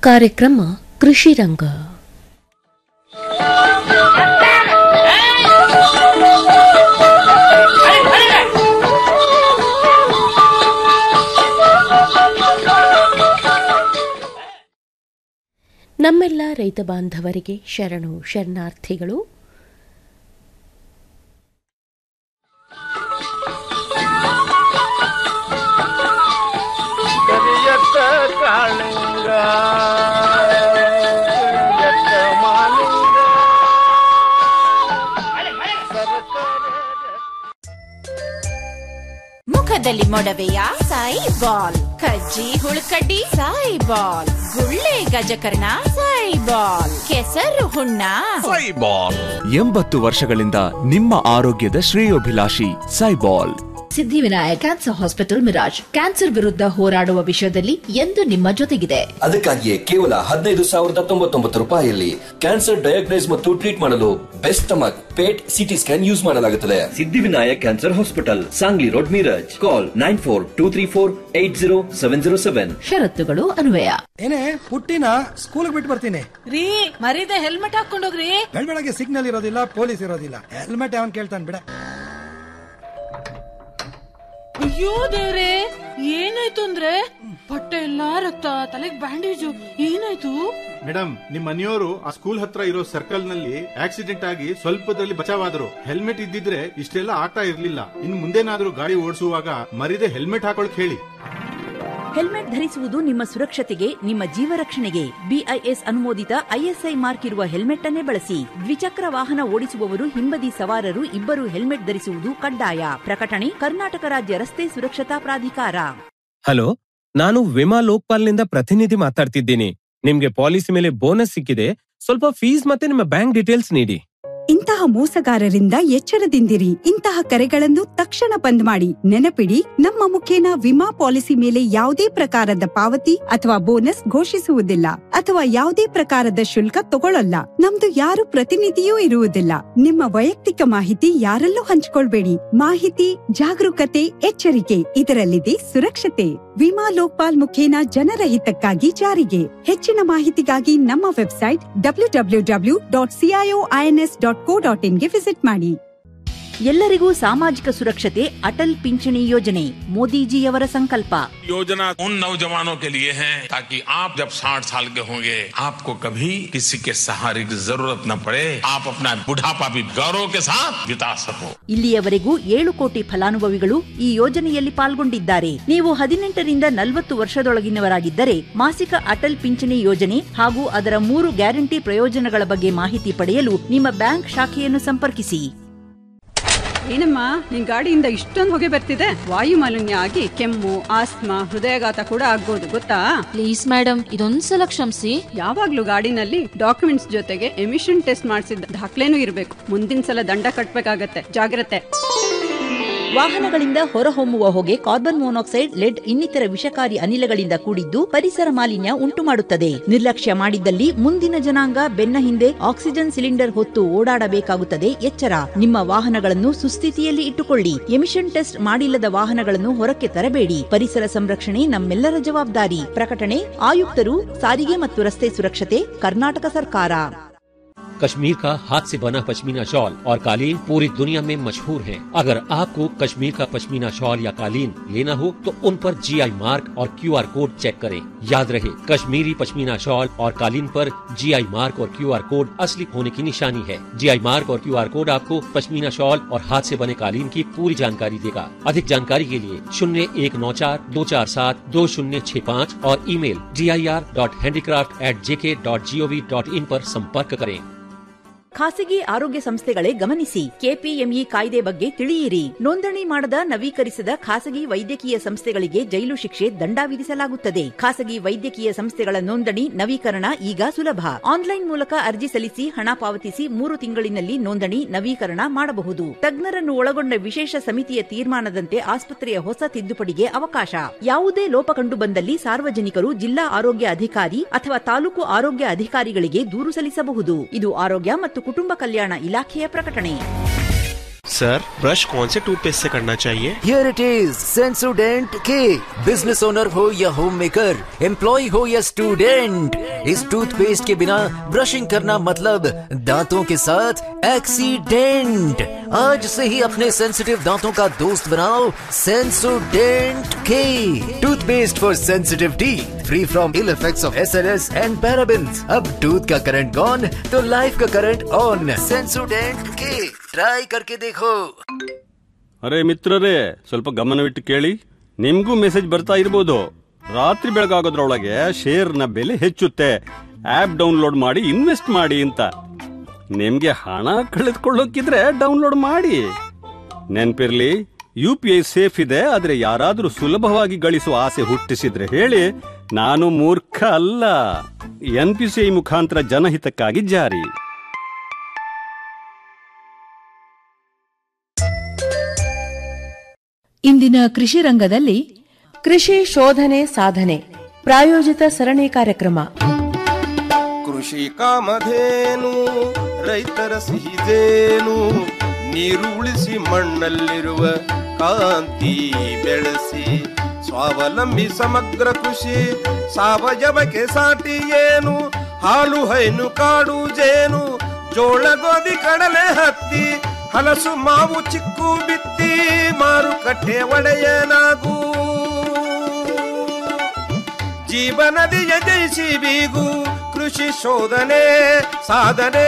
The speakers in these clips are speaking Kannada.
ಕಾರ್ಯಕ್ರಮ ಕೃಷಿ ರಂಗ ನಮ್ಮೆಲ್ಲ ರೈತ ಬಾಂಧವರಿಗೆ ಶರಣು ಶರಣಾರ್ಥಿಗಳು ಕರಿಯತ್ತ ಕಾಳಿಂಗ ಕರಿಯತ್ತ ಮಾಲಿಂಗ ಮುಖದಲ್ಲಿ ಮೊಡವೆಯ ಸಾಯಿ ಬಾಲ್ ಕಜ್ಜಿ ಹುಳುಕಡ್ಡಿ ಸಾಯಿ ಬಾಲ್ ಗುಳ್ಳೆ ಗಜಕರ್ಣ ಸಾಯಿ ಬಾಲ್ ಕೆಸರು ಹುಣ್ಣ ಸೈಬಾಲ್ ಎಂಬತ್ತು ವರ್ಷಗಳಿಂದ ನಿಮ್ಮ ಆರೋಗ್ಯದ ಶ್ರೇಯೋಭಿಲಾಷಿ Saibal Siddhivinayak cancer hospital Miraj cancer ವಿರುದ್ಧ ಹೋರಾಡುವ ವಿಷಯದಲ್ಲಿ ಎಂದು ನಿಮ್ಮ ಜೊತೆಗಿದೆ ಅದಕ್ಕಾಗಿಯೇ ಕೇವಲ ಹದಿನೈದು ಸಾವಿರದ ತೊಂಬತ್ತೊಂಬತ್ತು ರೂಪಾಯಿಯಲ್ಲಿ ಕ್ಯಾನ್ಸರ್ ಡಯಾಗ್ನೈಸ್ ಮತ್ತು ಟ್ರೀಟ್ ಮಾಡಲು best stomach PET CT scan use ಮಾಡಲಾಗುತ್ತದೆ Siddhivinayak cancer hospital Sangli road Miraj call nine four two three four eight zero seven zero seven ಷರತ್ತುಗಳು ಅನ್ವಯ ಏನೇ ಪುಟ್ಟಿನ ಸ್ಕೂಲ್ ಬಿಟ್ಟು ಬರ್ತೀನಿ ರೀ ಮರಿದೆ ಹೆಲ್ಮೆಟ್ ಹಾಕೊಂಡೋಗ್ರಿ ಬೆಳಗ್ಗೆ ಸಿಗ್ನಲ್ ಇರೋದಿಲ್ಲ ಪೊಲೀಸ್ ಇರೋದಿಲ್ಲ ಹೆಲ್ಮೆಟ್ ಯಾವನ್ ಕೇಳ್ತಾನೆ ಬಿಡ ಅಯ್ಯೋ ದೇವ್ರೆ ಏನಾಯ್ತು ಅಂದ್ರೆ ಬಟ್ಟೆ ಎಲ್ಲಾ ರಕ್ತ ತಲೆಗ್ ಬ್ಯಾಂಡೇಜು ಏನಾಯ್ತು ಮೇಡಮ್ ನಿಮ್ ಮನೆಯವರು ಆ ಸ್ಕೂಲ್ ಹತ್ರ ಇರೋ ಸರ್ಕಲ್ ನಲ್ಲಿ ಆಕ್ಸಿಡೆಂಟ್ ಆಗಿ ಸ್ವಲ್ಪದಲ್ಲಿ ಬಚಾವಾದ್ರು ಹೆಲ್ಮೆಟ್ ಇದ್ದಿದ್ರೆ ಇಷ್ಟೆಲ್ಲ ಆಗ್ತಾ ಇರ್ಲಿಲ್ಲ ಇನ್ ಮುಂದೇನಾದ್ರೂ ಗಾಡಿ ಓಡಿಸುವಾಗ ಮರಿದೆ ಹೆಲ್ಮೆಟ್ ಹಾಕೊಳಕ್ ಹೇಳಿ ಹೆಲ್ಮೆಟ್ ಧರಿಸುವುದು ನಿಮ್ಮ ಸುರಕ್ಷತೆಗೆ ನಿಮ್ಮ ಜೀವ ರಕ್ಷಣೆಗೆ ಬಿಐಎಸ್ ಅನುಮೋದಿತ ಐಎಸ್ಐ ಮಾರ್ಕ್ ಇರುವ ಹೆಲ್ಮೆಟ್ ಅನ್ನೇ ಬಳಸಿ ದ್ವಿಚಕ್ರ ವಾಹನ ಓಡಿಸುವವರು ಹಿಂಬದಿ ಸವಾರರು ಇಬ್ಬರು ಹೆಲ್ಮೆಟ್ ಧರಿಸುವುದು ಕಡ್ಡಾಯ ಪ್ರಕಟಣೆ ಕರ್ನಾಟಕ ರಾಜ್ಯ ರಸ್ತೆ ಸುರಕ್ಷತಾ ಪ್ರಾಧಿಕಾರ ಹಲೋ ನಾನು ವಿಮಾ ಲೋಕ್ಪಾಲ್ನಿಂದ ಪ್ರತಿನಿಧಿ ಮಾತಾಡ್ತಿದ್ದೀನಿ ನಿಮ್ಗೆ ಪಾಲಿಸಿ ಮೇಲೆ ಬೋನಸ್ ಸಿಕ್ಕಿದೆ ಸ್ವಲ್ಪ ಫೀಸ್ ಮತ್ತೆ ನಿಮ್ಮ ಬ್ಯಾಂಕ್ ಡೀಟೇಲ್ಸ್ ನೀಡಿ ಇಂತಹ ಮೋಸಗಾರರಿಂದ ಎಚ್ಚರದಿಂದಿರಿ ಇಂತಹ ಕರೆಗಳನ್ನು ತಕ್ಷಣ ಬಂದ್ ಮಾಡಿ ನೆನಪಿಡಿ ನಮ್ಮ ಮುಖೇನ ವಿಮಾ ಪಾಲಿಸಿ ಮೇಲೆ ಯಾವುದೇ ಪ್ರಕಾರದ ಪಾವತಿ ಅಥವಾ ಬೋನಸ್ ಘೋಷಿಸುವುದಿಲ್ಲ ಅಥವಾ ಯಾವುದೇ ಪ್ರಕಾರದ ಶುಲ್ಕ ತಗೊಳ್ಳಲ್ಲ ನಮ್ದು ಯಾರು ಪ್ರತಿನಿಧಿಯೂ ಇರುವುದಿಲ್ಲ ನಿಮ್ಮ ವೈಯಕ್ತಿಕ ಮಾಹಿತಿ ಯಾರಲ್ಲೂ ಹಂಚಿಕೊಳ್ಬೇಡಿ ಮಾಹಿತಿ ಜಾಗರೂಕತೆ ಎಚ್ಚರಿಕೆ ಇದರಲ್ಲಿದೆ ಸುರಕ್ಷತೆ ವಿಮಾ ಲೋಕ್ಪಾಲ್ ಮುಖೇನ ಜನರ ಹಿತಕ್ಕಾಗಿ ಜಾರಿಗೆ ಹೆಚ್ಚಿನ ಮಾಹಿತಿಗಾಗಿ ನಮ್ಮ website W W W dot CIO INS dot co dot ಇನ್ಗೆ ವಿಸಿಟ್ ಮಾಡಿ ಎಲ್ಲರಿಗೂ ಸಾಮಾಜಿಕ ಸುರಕ್ಷತೆ ಅಟಲ್ ಪಿಂಚಣಿ ಯೋಜನೆ ಮೋದಿಜಿಯವರ ಸಂಕಲ್ಪ योजना उन नौजवानों के लिए है ताकि आप जब 60 साल के होंगे आपको कभी किसी के सहारे की जरूरत न पड़े आप अपना बुढ़ापा भी गौरव के साथ बिता सको ಇಲ್ಲಿಯವರೆಗೂ ಏಳು ಕೋಟಿ ಫಲಾನುಭವಿಗಳು ಈ ಯೋಜನೆಯಲ್ಲಿ ಪಾಲ್ಗೊಂಡಿದ್ದಾರೆ ನೀವು ಹದಿನೆಂಟರಿಂದ ನಲವತ್ತು ವರ್ಷದೊಳಗಿನವರಾಗಿದ್ದರೆ ಮಾಸಿಕ ಅಟಲ್ ಪಿಂಚಣಿ ಯೋಜನೆ ಹಾಗೂ ಅದರ ಮೂರು ಗ್ಯಾರಂಟಿ ಪ್ರಯೋಜನಗಳ ಬಗ್ಗೆ ಮಾಹಿತಿ ಪಡೆಯಲು ನಿಮ್ಮ ಬ್ಯಾಂಕ್ ಶಾಖೆಯನ್ನು ಸಂಪರ್ಕಿಸಿ ಏನಮ್ಮ ನಿನ್ ಗಾಡಿಯಿಂದ ಇಷ್ಟೊಂದು ಹೊಗೆ ಬರ್ತಿದೆ ವಾಯು ಮಾಲಿನ್ಯ ಆಗಿ ಕೆಮ್ಮು ಆಸ್ತಮಾ ಹೃದಯಾಘಾತ ಕೂಡ ಆಗ್ಬೋದು ಗೊತ್ತಾ ಪ್ಲೀಸ್ ಮೇಡಮ್ ಇದೊಂದ್ಸಲ ಕ್ಷಮಿಸಿ ಯಾವಾಗ್ಲೂ ಗಾಡಿನಲ್ಲಿ ಡಾಕ್ಯುಮೆಂಟ್ಸ್ ಜೊತೆಗೆ ಎಮಿಷನ್ ಟೆಸ್ಟ್ ಮಾಡಿಸಿದ ದಾಖಲೆನೂ ಇರಬೇಕು ಮುಂದಿನ ಸಲ ದಂಡ ಕಟ್ಬೇಕಾಗತ್ತೆ ಜಾಗ್ರತೆ ವಾಹನಗಳಿಂದ ಹೊರಹೊಮ್ಮುವ ಹೊಗೆ ಕಾರ್ಬನ್ ಮೊನಾಕ್ಸೈಡ್ ಲೆಡ್ ಇನ್ನಿತರ ವಿಷಕಾರಿ ಅನಿಲಗಳಿಂದ ಕೂಡಿದ್ದು ಪರಿಸರ ಮಾಲಿನ್ಯ ಉಂಟು ಮಾಡುತ್ತದೆ ನಿರ್ಲಕ್ಷ್ಯ ಮಾಡಿದ್ದಲ್ಲಿ ಮುಂದಿನ ಜನಾಂಗ ಬೆನ್ನ ಹಿಂದೆ ಆಕ್ಸಿಜನ್ ಸಿಲಿಂಡರ್ ಹೊತ್ತು ಓಡಾಡಬೇಕಾಗುತ್ತದೆ ಎಚ್ಚರ ನಿಮ್ಮ ವಾಹನಗಳನ್ನು ಸುಸ್ಥಿತಿಯಲ್ಲಿ ಇಟ್ಟುಕೊಳ್ಳಿ ಎಮಿಷನ್ ಟೆಸ್ಟ್ ಮಾಡಿಲ್ಲದ ವಾಹನಗಳನ್ನು ಹೊರಕ್ಕೆ ತರಬೇಡಿ ಪರಿಸರ ಸಂರಕ್ಷಣೆ ನಮ್ಮೆಲ್ಲರ ಜವಾಬ್ದಾರಿ ಪ್ರಕಟಣೆ ಆಯುಕ್ತರು ಸಾರಿಗೆ ಮತ್ತು ರಸ್ತೆ ಸುರಕ್ಷತೆ ಕರ್ನಾಟಕ ಸರ್ಕಾರ कश्मीर का हाथ से बना पश्मीना शॉल और कालीन पूरी दुनिया में मशहूर हैं। अगर आपको कश्मीर का पश्मीना शॉल या कालीन लेना हो तो उन पर जीआई मार्क और क्यूआर कोड चेक करें याद रहे कश्मीरी पश्मीना शॉल और कालीन पर जीआई मार्क और क्यूआर कोड असली होने की निशानी है जीआई मार्क और क्यूआर कोड आपको पश्मीना शॉल और हाथ से बने कालीन की पूरी जानकारी देगा अधिक जानकारी के लिए शून्य एक नौ चार दो चार सात दो शून्य छह पाँच और email G I R dot handicraft at J K dot G O V dot in पर संपर्क करें ಖಾಸಗಿ ಆರೋಗ್ಯ ಸಂಸ್ಥೆಗಳೇ ಗಮನಿಸಿ ಕೆಪಿಎಂಇ ಕಾಯ್ದೆ ಬಗ್ಗೆ ತಿಳಿಯಿರಿ ನೋಂದಣಿ ಮಾಡದ ನವೀಕರಿಸದ ಖಾಸಗಿ ವೈದ್ಯಕೀಯ ಸಂಸ್ಥೆಗಳಿಗೆ ಜೈಲು ಶಿಕ್ಷೆ ದಂಡ ವಿಧಿಸಲಾಗುತ್ತದೆ ಖಾಸಗಿ ವೈದ್ಯಕೀಯ ಸಂಸ್ಥೆಗಳ ನೋಂದಣಿ ನವೀಕರಣ ಈಗ ಸುಲಭ ಆನ್ಲೈನ್ ಮೂಲಕ ಅರ್ಜಿ ಸಲ್ಲಿಸಿ ಹಣ ಪಾವತಿಸಿ ಮೂರು ತಿಂಗಳಿನಲ್ಲಿ ನೋಂದಣಿ ನವೀಕರಣ ಮಾಡಬಹುದು ತಜ್ಞರನ್ನು ಒಳಗೊಂಡ ವಿಶೇಷ ಸಮಿತಿಯ ತೀರ್ಮಾನದಂತೆ ಆಸ್ಪತ್ರೆಯ ಹೊಸ ತಿದ್ದುಪಡಿಗೆ ಅವಕಾಶ ಯಾವುದೇ ಲೋಪ ಕಂಡು ಬಂದಲ್ಲಿ ಸಾರ್ವಜನಿಕರು ಜಿಲ್ಲಾ ಆರೋಗ್ಯ ಅಧಿಕಾರಿ ಅಥವಾ ತಾಲೂಕು ಆರೋಗ್ಯ ಅಧಿಕಾರಿಗಳಿಗೆ ದೂರು ಸಲ್ಲಿಸಬಹುದು ಇದು ಆರೋಗ್ಯ ಮತ್ತು ಕುಟುಂಬ ಕಲ್ಯಾಣ ಇಲಾಖೆಯ ಪ್ರಕಟಣೆ सर ब्रश कौन से टूथपेस्ट से करना चाहिए Here it is, Sensodyne K. Business owner हो या होम मेकर एम्प्लॉय हो या स्टूडेंट इस टूथपेस्ट के बिना ब्रशिंग करना मतलब दांतों के साथ एक्सीडेंट आज से ही अपने सेंसिटिव दांतों का दोस्त बनाओ सेंसोडेंट के toothpaste for sensitive teeth free from ill effects of SLS and parabens अब टूथ का करंट गॉन तो लाइफ का करंट ऑन सेंसोडेंट के ट्राई करके देखो ಅರೆ ಮಿತ್ರರೇ ಸ್ವಲ್ಪ ಗಮನವಿಟ್ಟು ಕೇಳಿ ನಿಮ್ಗೂ ಮೆಸೇಜ್ ಬರ್ತಾ ಇರ್ಬೋದು ರಾತ್ರಿ ಬೆಳಗಾಗೋದ್ರೊಳಗೆ ಶೇರ್ನ ಬೆಲೆ ಹೆಚ್ಚುತ್ತೆ ಆಪ್ ಡೌನ್ಲೋಡ್ ಮಾಡಿ ಇನ್ವೆಸ್ಟ್ ಮಾಡಿ ಅಂತ ನಿಮ್ಗೆ ಹಣ ಕಳೆದುಕೊಳ್ಳೋಕಿದ್ರೆ ಡೌನ್ಲೋಡ್ ಮಾಡಿ ನೆನ್ಪಿರ್ಲಿ ಯು ಪಿ ಐ ಸೇಫ್ ಇದೆ ಆದ್ರೆ ಯಾರಾದ್ರೂ ಸುಲಭವಾಗಿ ಗಳಿಸುವ ಆಸೆ ಹುಟ್ಟಿಸಿದ್ರೆ ಹೇಳಿ ನಾನು ಮೂರ್ಖ ಅಲ್ಲ ಎನ್ ಪಿ ಸಿ ಐ ಮುಖಾಂತರ ಜನಹಿತಕ್ಕಾಗಿ ಜಾರಿ ಇಂದಿನ ಕೃಷಿ ರಂಗದಲ್ಲಿ ಕೃಷಿ ಶೋಧನೆ ಸಾಧನೆ ಪ್ರಾಯೋಜಿತ ಸರಣಿ ಕಾರ್ಯಕ್ರಮ ಕೃಷಿ ಕಾಮಧೇನು ರೈತರ ಸಿಹಿದೇನು ನೀರು ಉಳಿಸಿ ಮಣ್ಣಲ್ಲಿರುವ ಕಾಂತಿ ಬೆಳೆಸಿ ಸ್ವಾವಲಂಬಿ ಸಮಗ್ರ ಕೃಷಿ ಸಾವಯವಕ್ಕೆ ಸಾಟಿ ಏನು ಹಾಲು ಹೈನು ಕಾಡು ಜೇನು ಜೋಳ ಗೋಧಿ ಕಡಲೆ ಹತ್ತಿ ಹಲಸು ಮಾವು ಚಿಕ್ಕು ಬಿತ್ತಿ ಮಾರುಕಟ್ಟೆ ಒಡೆಯನಾಗೂ ಜೀವನದಿಯ ಜಯಿಸಿ ಬೀಗು ಕೃಷಿ ಶೋಧನೆ ಸಾಧನೆ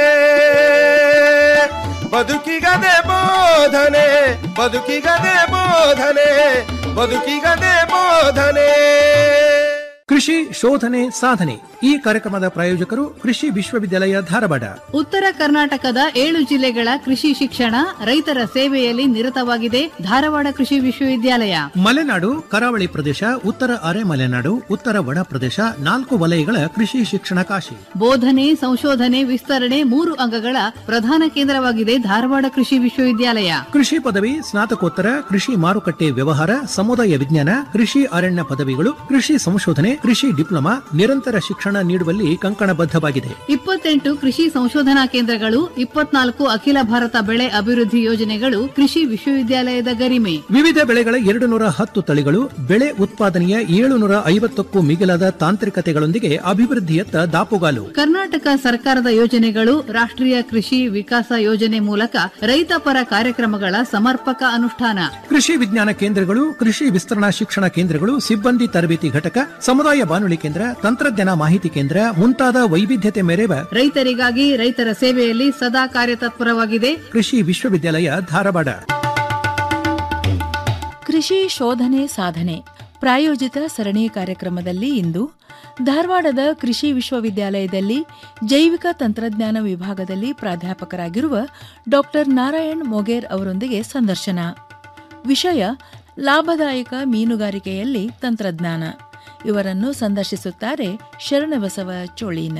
ಬದುಕಿಗದೆ ಬೋಧನೆ ಬದುಕಿಗದೆ ಬೋಧನೆ ಬದುಕಿಗದೆ ಬೋಧನೆ ಕೃಷಿ ಶೋಧನೆ ಸಾಧನೆ ಈ ಕಾರ್ಯಕ್ರಮದ ಪ್ರಾಯೋಜಕರು ಕೃಷಿ ವಿಶ್ವವಿದ್ಯಾಲಯ ಧಾರವಾಡ ಉತ್ತರ ಕರ್ನಾಟಕದ ಏಳು ಜಿಲ್ಲೆಗಳ ಕೃಷಿ ಶಿಕ್ಷಣ ರೈತರ ಸೇವೆಯಲ್ಲಿ ನಿರತವಾಗಿದೆ ಧಾರವಾಡ ಕೃಷಿ ವಿಶ್ವವಿದ್ಯಾಲಯ ಮಲೆನಾಡು ಕರಾವಳಿ ಪ್ರದೇಶ ಉತ್ತರ ಅರೆ ಮಲೆನಾಡು ಉತ್ತರ ಒಣ ಪ್ರದೇಶ ನಾಲ್ಕು ವಲಯಗಳ ಕೃಷಿ ಶಿಕ್ಷಣ ಕಾಶಿ ಬೋಧನೆ ಸಂಶೋಧನೆ ವಿಸ್ತರಣೆ ಮೂರು ಅಂಗಗಳ ಪ್ರಧಾನ ಕೇಂದ್ರವಾಗಿದೆ ಧಾರವಾಡ ಕೃಷಿ ವಿಶ್ವವಿದ್ಯಾಲಯ ಕೃಷಿ ಪದವಿ ಸ್ನಾತಕೋತ್ತರ ಕೃಷಿ ಮಾರುಕಟ್ಟೆ ವ್ಯವಹಾರ ಸಮುದಾಯ ವಿಜ್ಞಾನ ಕೃಷಿ ಅರಣ್ಯ ಪದವಿಗಳು ಕೃಷಿ ಸಂಶೋಧನೆ ಕೃಷಿ ಡಿಪ್ಲೊಮಾ ನಿರಂತರ ಶಿಕ್ಷಣ ನೀಡುವಲ್ಲಿ ಕಂಕಣಬದ್ಧವಾಗಿದೆ ಇಪ್ಪತ್ತೆಂಟು ಕೃಷಿ ಸಂಶೋಧನಾ ಕೇಂದ್ರಗಳು ಇಪ್ಪತ್ನಾಲ್ಕು ಅಖಿಲ ಭಾರತ ಬೆಳೆ ಅಭಿವೃದ್ಧಿ ಯೋಜನೆಗಳು ಕೃಷಿ ವಿಶ್ವವಿದ್ಯಾಲಯದ ಗರಿಮೆ ವಿವಿಧ ಬೆಳೆಗಳ ಎರಡು ನೂರ ಹತ್ತು ತಳಿಗಳು ಬೆಳೆ ಉತ್ಪಾದನೆಯ ಏಳುನೂರ ಐವತ್ತಕ್ಕೂ ಮಿಗಿಲಾದ ತಾಂತ್ರಿಕತೆಗಳೊಂದಿಗೆ ಅಭಿವೃದ್ಧಿಯತ್ತ ದಾಪುಗಾಲು ಕರ್ನಾಟಕ ಸರ್ಕಾರದ ಯೋಜನೆಗಳು ರಾಷ್ಟ್ರೀಯ ಕೃಷಿ ವಿಕಾಸ ಯೋಜನೆ ಮೂಲಕ ರೈತಪರ ಕಾರ್ಯಕ್ರಮಗಳ ಸಮರ್ಪಕ ಅನುಷ್ಠಾನ ಕೃಷಿ ವಿಜ್ಞಾನ ಕೇಂದ್ರಗಳು ಕೃಷಿ ವಿಸ್ತರಣಾ ಶಿಕ್ಷಣ ಕೇಂದ್ರಗಳು ಸಿಬ್ಬಂದಿ ತರಬೇತಿ ಘಟಕ ಸಮುದಾಯ ಬಾನುಲಿ ಕೇಂದ್ರ ತಂತ್ರಜ್ಞಾನ ಮಾಹಿತಿ ಕೇಂದ್ರ ಮುಂತಾದ ವೈವಿಧ್ಯತೆ ಮೆರೆವ ರೈತರಿಗಾಗಿ ರೈತರ ಸೇವೆಯಲ್ಲಿ ಸದಾ ಕಾರ್ಯತತ್ಪರವಾಗಿದೆ ಕೃಷಿ ವಿಶ್ವವಿದ್ಯಾಲಯ ಧಾರವಾಡ ಕೃಷಿ ಶೋಧನೆ ಸಾಧನೆ ಪ್ರಾಯೋಜಿತ ಸರಣಿ ಕಾರ್ಯಕ್ರಮದಲ್ಲಿ ಇಂದು ಧಾರವಾಡದ ಕೃಷಿ ವಿಶ್ವವಿದ್ಯಾಲಯದಲ್ಲಿ ಜೈವಿಕ ತಂತ್ರಜ್ಞಾನ ವಿಭಾಗದಲ್ಲಿ ಪ್ರಾಧ್ಯಾಪಕರಾಗಿರುವ ಡಾಕ್ಟರ್ ನಾರಾಯಣ್ ಮೊಗೇರ್ ಅವರೊಂದಿಗೆ ಸಂದರ್ಶನ ವಿಷಯ ಲಾಭದಾಯಕ ಮೀನುಗಾರಿಕೆಯಲ್ಲಿ ತಂತ್ರಜ್ಞಾನ ಇವರನ್ನು ಸಂದರ್ಶಿಸುತ್ತಾರೆ ಶರಣಬಸವ ಚೋಳೀನ್